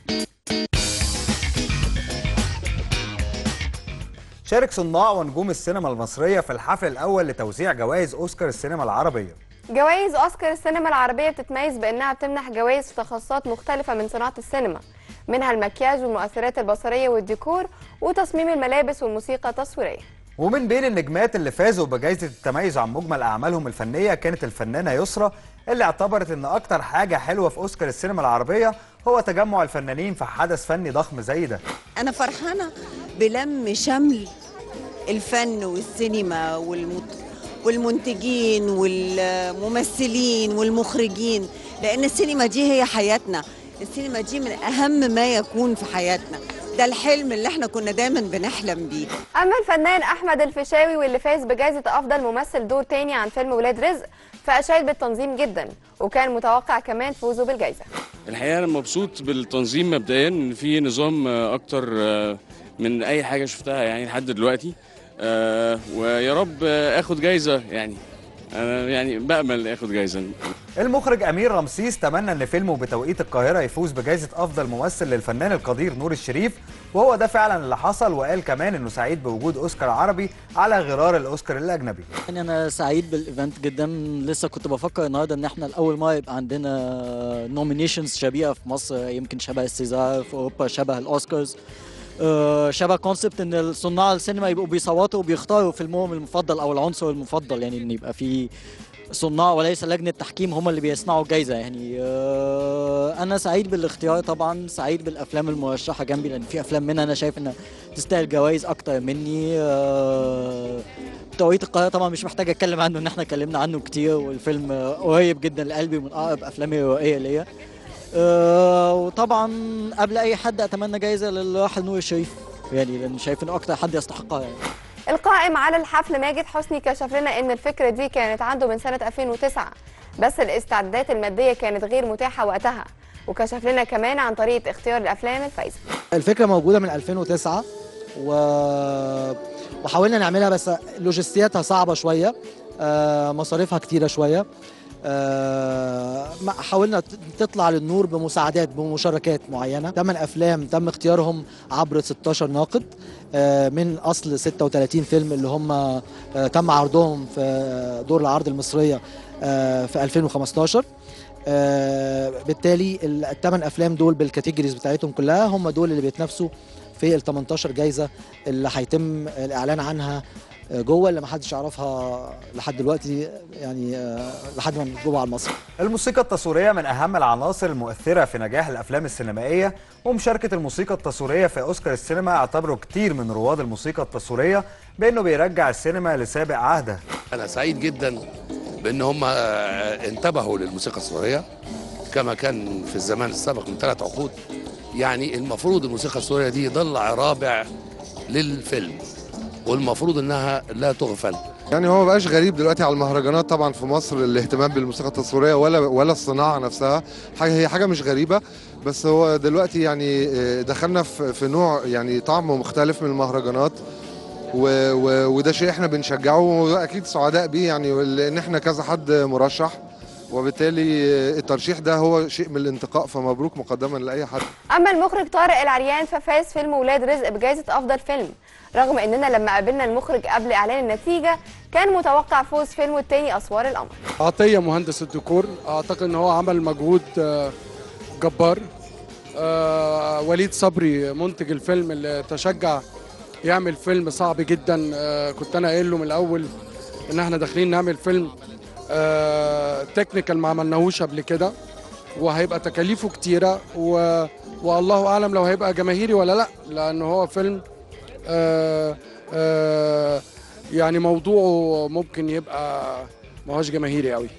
شارك صناع ونجوم السينما المصرية في الحفل الأول لتوزيع جوائز أوسكار السينما العربية جوائز أوسكار السينما العربية بتتميز بأنها بتمنح جوائز في تخصصات مختلفة من صناعة السينما منها المكياج والمؤثرات البصرية والديكور وتصميم الملابس والموسيقى التصويرية ومن بين النجمات اللي فازوا بجائزة التميز عن مجمل أعمالهم الفنية كانت الفنانة يسرا اللي اعتبرت إن أكتر حاجة حلوة في أوسكار السينما العربية هو تجمع الفنانين في حدث فني ضخم زي ده أنا فرحانة بلم شمل الفن والسينما والمت... والمنتجين والممثلين والمخرجين لأن السينما دي هي حياتنا السينما دي من أهم ما يكون في حياتنا ده الحلم اللي احنا كنا دايما بنحلم بيه أما الفنان أحمد الفيشاوي واللي فاز بجائزة أفضل ممثل دور تاني عن فيلم ولاد رزق فأشاد بالتنظيم جدا وكان متوقع كمان فوزه بالجائزة الحقيقه انا مبسوط بالتنظيم مبدئيا ان في نظام آه، اكتر آه، من اي حاجه شفتها يعني لحد دلوقتي آه، ويا رب آه، اخد جايزه يعني انا يعني بامل اخد جايزه المخرج أمير رمسيس تمنى إن فيلمه بتوقيت القاهرة يفوز بجائزة أفضل ممثل للفنان القدير نور الشريف وهو ده فعلا اللي حصل وقال كمان إنه سعيد بوجود أوسكار عربي على غرار الأوسكار الأجنبي يعني انا سعيد بالايفنت جدا لسه كنت بفكر النهارده ان احنا لاول مره يبقى عندنا نومينيشنز شبيهه في مصر يمكن شبه السيزار في اوروبا شبه الاوسكارز آه، شبه كونسبت ان صناع السينما يبقوا بيصوتوا وبيختاروا فيلمهم المفضل او العنصر المفضل يعني ان يبقى في صناع وليس لجنه تحكيم هم اللي بيصنعوا الجائزه يعني آه، انا سعيد بالاختيار طبعا سعيد بالافلام المرشحه جنبي لان في افلام منها انا شايف انها تستاهل جوائز اكتر مني آه، توقيت القاهره طبعا مش محتاج اتكلم عنه ان احنا اتكلمنا عنه كتير والفيلم آه، قريب جدا لقلبي من اقرب افلامي الروائيه ليا آه، وطبعا قبل اي حد اتمنى جايزه للراحل نور الشريف يعني لان شايف انه اكتر حد يستحقها يعني القائم على الحفل ماجد حسني كشف لنا ان الفكره دي كانت عنده من سنه 2009 بس الاستعدادات الماديه كانت غير متاحه وقتها وكشف لنا كمان عن طريقه اختيار الافلام الفايزه الفكره موجوده من 2009 و... وحاولنا نعملها بس لوجستياتها صعبه شويه آه، مصاريفها كتيره شويه آه، ما- حاولنا ت- تطلع للنور بمساعدات بمشاركات معينه ثمان افلام تم اختيارهم عبر 16 ناقد آه، من اصل 36 فيلم اللي هم آه، تم عرضهم في دور العرض المصريه آه، في 2015 آه، بالتالي الثمان افلام دول بالكاتيجوريز بتاعتهم كلها هم دول اللي بيتنافسوا في ال 18 جايزه اللي هيتم الاعلان عنها آه، جوه اللي ما حدش يعرفها لحد دلوقتي يعني آه، لحد ما نطلبها على المسرح الموسيقى التصويرية من أهم العناصر المؤثرة في نجاح الأفلام السينمائية ومشاركة الموسيقى التصويرية في أوسكار السينما اعتبروا كتير من رواد الموسيقى التصويرية بأنه بيرجع السينما لسابق عهده أنا سعيد جدا بأن هم انتبهوا للموسيقى السورية كما كان في الزمان السابق من ثلاث عقود يعني المفروض الموسيقى السورية دي ضلع رابع للفيلم والمفروض انها لا تغفل يعني هو مبقاش غريب دلوقتي على المهرجانات طبعا في مصر الاهتمام بالموسيقى التصويريه ولا ولا الصناعه نفسها حاجه هي حاجه مش غريبه بس هو دلوقتي يعني آه، دخلنا في في نوع يعني طعم مختلف من المهرجانات و و وده شيء احنا بنشجعه واكيد سعداء بيه يعني لان احنا كذا حد مرشح وبالتالي آه، الترشيح ده هو شيء من الانتقاء فمبروك مقدما لاي حد اما المخرج طارق العريان ففاز فيلم ولاد رزق بجائزه افضل فيلم رغم اننا لما قابلنا المخرج قبل اعلان النتيجه كان متوقع فوز فيلمه التاني اسوار القمر عطية مهندس الديكور اعتقد ان هو عمل مجهود آه، جبار آه، وليد صبري منتج الفيلم اللي تشجع يعمل فيلم صعب جدا آه، كنت انا قايل له من الاول ان احنا داخلين نعمل فيلم تكنيكال ما عملناهوش قبل كده وهيبقى تكاليفه كتيره و... والله اعلم لو هيبقى جماهيري ولا لا لان هو فيلم آه، آه، يعني موضوعه ممكن يبقى ما هوش جماهيري قوي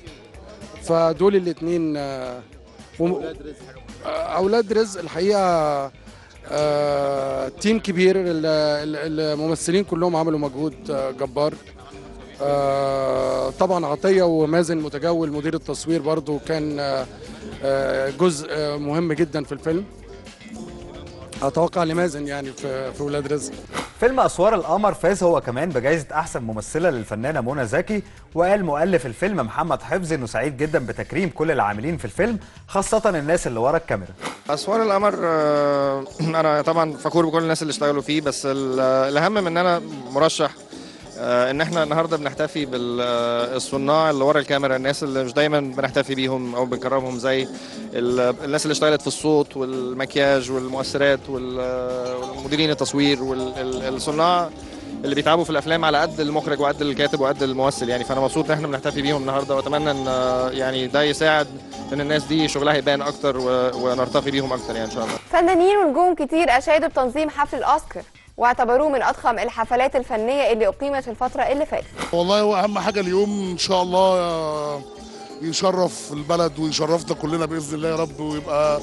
فدول الاثنين اولاد رزق الحقيقه آه، تيم كبير ال- ال- الممثلين كلهم عملوا مجهود آه، جبار آه، طبعا عطية ومازن متجول مدير التصوير برضو كان آه، آه، جزء آه، مهم جدا في الفيلم اتوقع لمازن يعني في في ولاد رزق فيلم اسوار القمر فاز هو كمان بجائزه احسن ممثله للفنانه منى زكي وقال مؤلف الفيلم محمد حفظ انه سعيد جدا بتكريم كل العاملين في الفيلم خاصه الناس اللي ورا الكاميرا اسوار القمر آه، انا طبعا فخور بكل الناس اللي اشتغلوا فيه بس ال- الاهم من ان انا مرشح آه، ان احنا النهارده بنحتفي بالصناع اللي ورا الكاميرا الناس اللي مش دايما بنحتفي بيهم او بنكرمهم زي ال- الناس اللي اشتغلت في الصوت والمكياج والمؤثرات وال- والمديرين التصوير والصناع اللي بيتعبوا في الافلام على قد المخرج وقد الكاتب وقد الممثل يعني فانا مبسوط ان احنا بنحتفي بيهم النهارده واتمنى ان آه، يعني ده يساعد ان الناس دي شغلها يبان اكتر و- ونرتقي بيهم اكتر يعني ان شاء الله فنانين ونجوم كتير أشادوا بتنظيم حفل الأوسكار واعتبروه من أضخم الحفلات الفنية اللي أقيمت في الفترة اللي فاتت والله هو اهم حاجه اليوم ان شاء الله آه، يشرف البلد ويشرفنا كلنا باذن الله يا رب ويبقى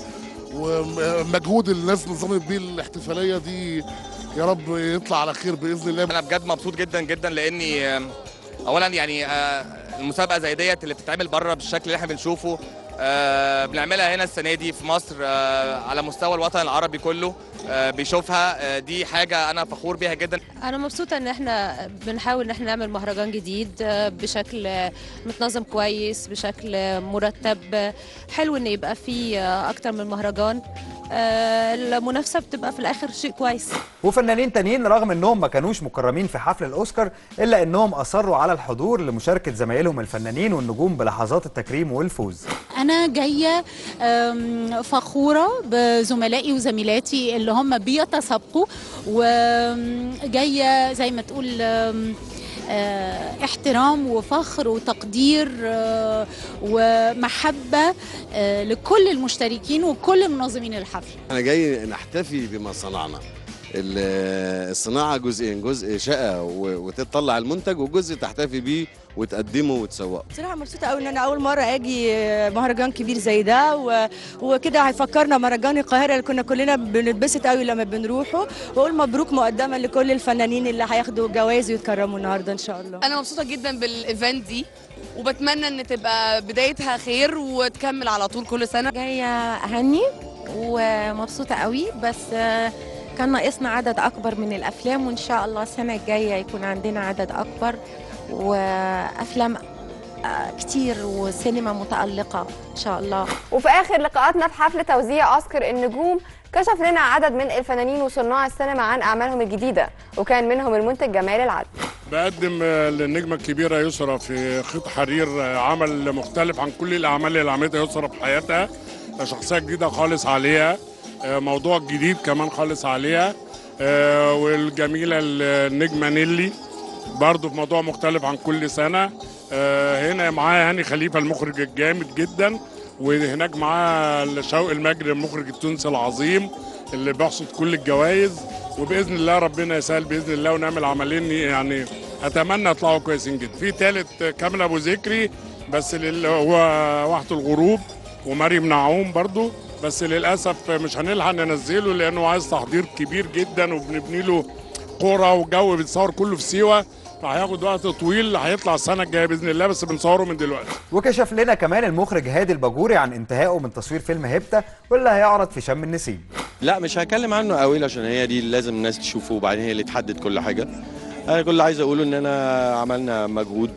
ومجهود الناس نظمت بيه الاحتفاليه دي يا رب يطلع على خير باذن الله انا بجد مبسوط جدا جدا لاني آم، اولا يعني آه، المسابقه زي ديت اللي بتتعمل بره بالشكل اللي احنا بنشوفه آه، بنعملها هنا السنه دي في مصر آه، على مستوى الوطن العربي كله آه، بيشوفها آه، دي حاجه انا فخور بيها جدا انا مبسوطه ان احنا بنحاول ان احنا نعمل مهرجان جديد آه، بشكل آه، متنظم كويس بشكل آه، مرتب آه، حلو ان يبقى فيه آه، اكتر من مهرجان آه، المنافسه بتبقى في الاخر شيء كويس وفنانين تانيين رغم انهم ما كانوش مكرمين في حفل الاوسكار الا انهم اصروا على الحضور لمشاركه زمايلهم الفنانين والنجوم بلحظات التكريم والفوز أنا جاية أم، فخورة بزملائي وزميلاتي اللي هم بيتسابقوا وجاية زي ما تقول أم، آه، احترام وفخر وتقدير آه، ومحبة آه، لكل المشتركين وكل منظمين الحفل انا جاي نحتفي بما صنعنا ال- الصناعه جزئين جزء شقه و- وتطلع المنتج وجزء تحتفي بيه وتقدمه وتسوقه بصراحة مبسوطة قوي إن أنا أول مرة أجي مهرجان كبير زي ده و... وكده هيفكرنا مهرجان القاهرة اللي كنا كلنا بنتبسط قوي لما بنروحه وأقول مبروك مقدما لكل الفنانين اللي هياخدوا جوائز ويتكرموا النهاردة إن شاء الله انا مبسوطه جدا بالايفنت دي وبتمنى ان تبقى بدايتها خير وتكمل على طول كل سنه جاية أهني ومبسوطة قوي بس آه، كان ناقصنا عدد أكبر من الأفلام وإن شاء الله السنة الجاية يكون عندنا عدد أكبر وأفلام آه، كتير وسينما متألقة إن شاء الله وفي آخر لقاءاتنا في حفل توزيع أوسكار النجوم كشف لنا عدد من الفنانين وصناع السينما عن أعمالهم الجديدة وكان منهم المنتج جمال العدل بقدم آه، للنجمة الكبيرة يسرى في خيط حرير آه، عمل مختلف عن كل الأعمال اللي عملتها يسرى في حياتها آه، شخصية جديدة خالص عليها آه، موضوع جديد كمان خالص عليها آه، والجميلة النجمة نيلي برضه في موضوع مختلف عن كل سنة آه، هنا معايا هاني خليفة المخرج الجامد جدا وهناك معاه شوقي المجري المخرج التونسي العظيم اللي بيحصد كل الجوائز وباذن الله ربنا يسهل باذن الله ونعمل عملين يعني اتمنى يطلعوا كويسين جدا في ثالث كامل ابو ذكري بس لل- هو وقت الغروب ومريم نعوم برضو بس للاسف مش هنلحق ننزله لانه عايز تحضير كبير جدا وبنبني له قرى وجو بيتصور كله في سيوه فهياخد وقت طويل هيطلع السنه الجايه باذن الله بس بنصوره من دلوقتي وكشف لنا كمان المخرج هادي الباجوري عن انتهائه من تصوير فيلم هيبتا واللي هيعرض في شم النسيم لا مش هتكلم عنه قوي عشان هي دي اللي لازم الناس تشوفه وبعدين هي اللي تحدد كل حاجه انا كل اللي عايز اقوله ان انا عملنا مجهود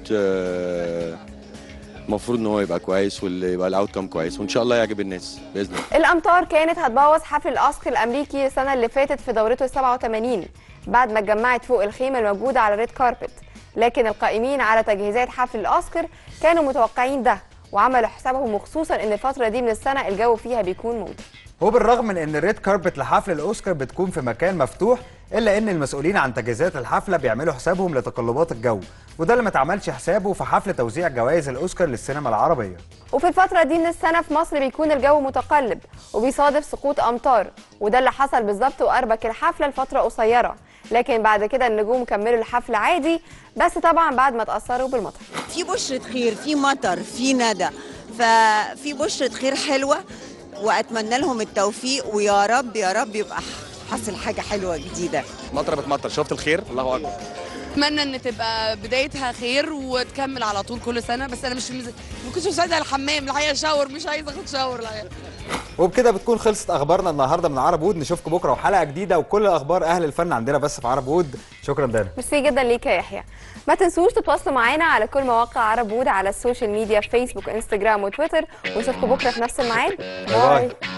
آه، المفروض ان هو يبقى كويس واللي يبقى الاوت كام كويس وان شاء الله يعجب الناس باذن الله الأمطار كانت هتبوظ حفل الأوسكار الأمريكي السنة اللي فاتت في دورته ال 87 بعد ما اتجمعت فوق الخيمة الموجودة على الريد كاربت لكن القائمين على تجهيزات حفل الأوسكار كانوا متوقعين ده وعملوا حسابهم وخصوصا ان الفترة دي من السنة الجو فيها بيكون ممطر وبالرغم من ان الريد كاربت لحفل الاوسكار بتكون في مكان مفتوح الا ان المسؤولين عن تجهيزات الحفله بيعملوا حسابهم لتقلبات الجو وده اللي ما اتعملش حسابه في حفل توزيع جوائز الاوسكار للسينما العربيه وفي الفترة دي من السنة في مصر بيكون الجو متقلب وبيصادف سقوط أمطار وده اللي حصل بالظبط وأربك الحفلة لفترة قصيرة لكن بعد كده النجوم كملوا الحفلة عادي بس طبعا بعد ما تأثروا بالمطر في بشرة خير في مطر في ندى ففي بشرة خير حلوة وأتمنى لهم التوفيق ويا رب يا رب يبقى حصل حاجه حلوه جديده مطره بتمطر شفت الخير الله اكبر اتمنى ان تبقى بدايتها خير وتكمل على طول كل سنه بس انا مش مز... ما كنتش مساعده على الحمام الحقيقه شاور مش عايزه اخد شاور الحقيقه وبكده بتكون خلصت اخبارنا النهارده من عرب وود نشوفكم بكره وحلقه جديده وكل اخبار اهل الفن عندنا بس في عرب وود شكرا دانا ميرسي جدا ليك يا يحيى ما تنسوش تتواصلوا معانا على كل مواقع عرب وود على السوشيال ميديا فيسبوك انستجرام وتويتر ونشوفكم بكره في نفس الميعاد باي باي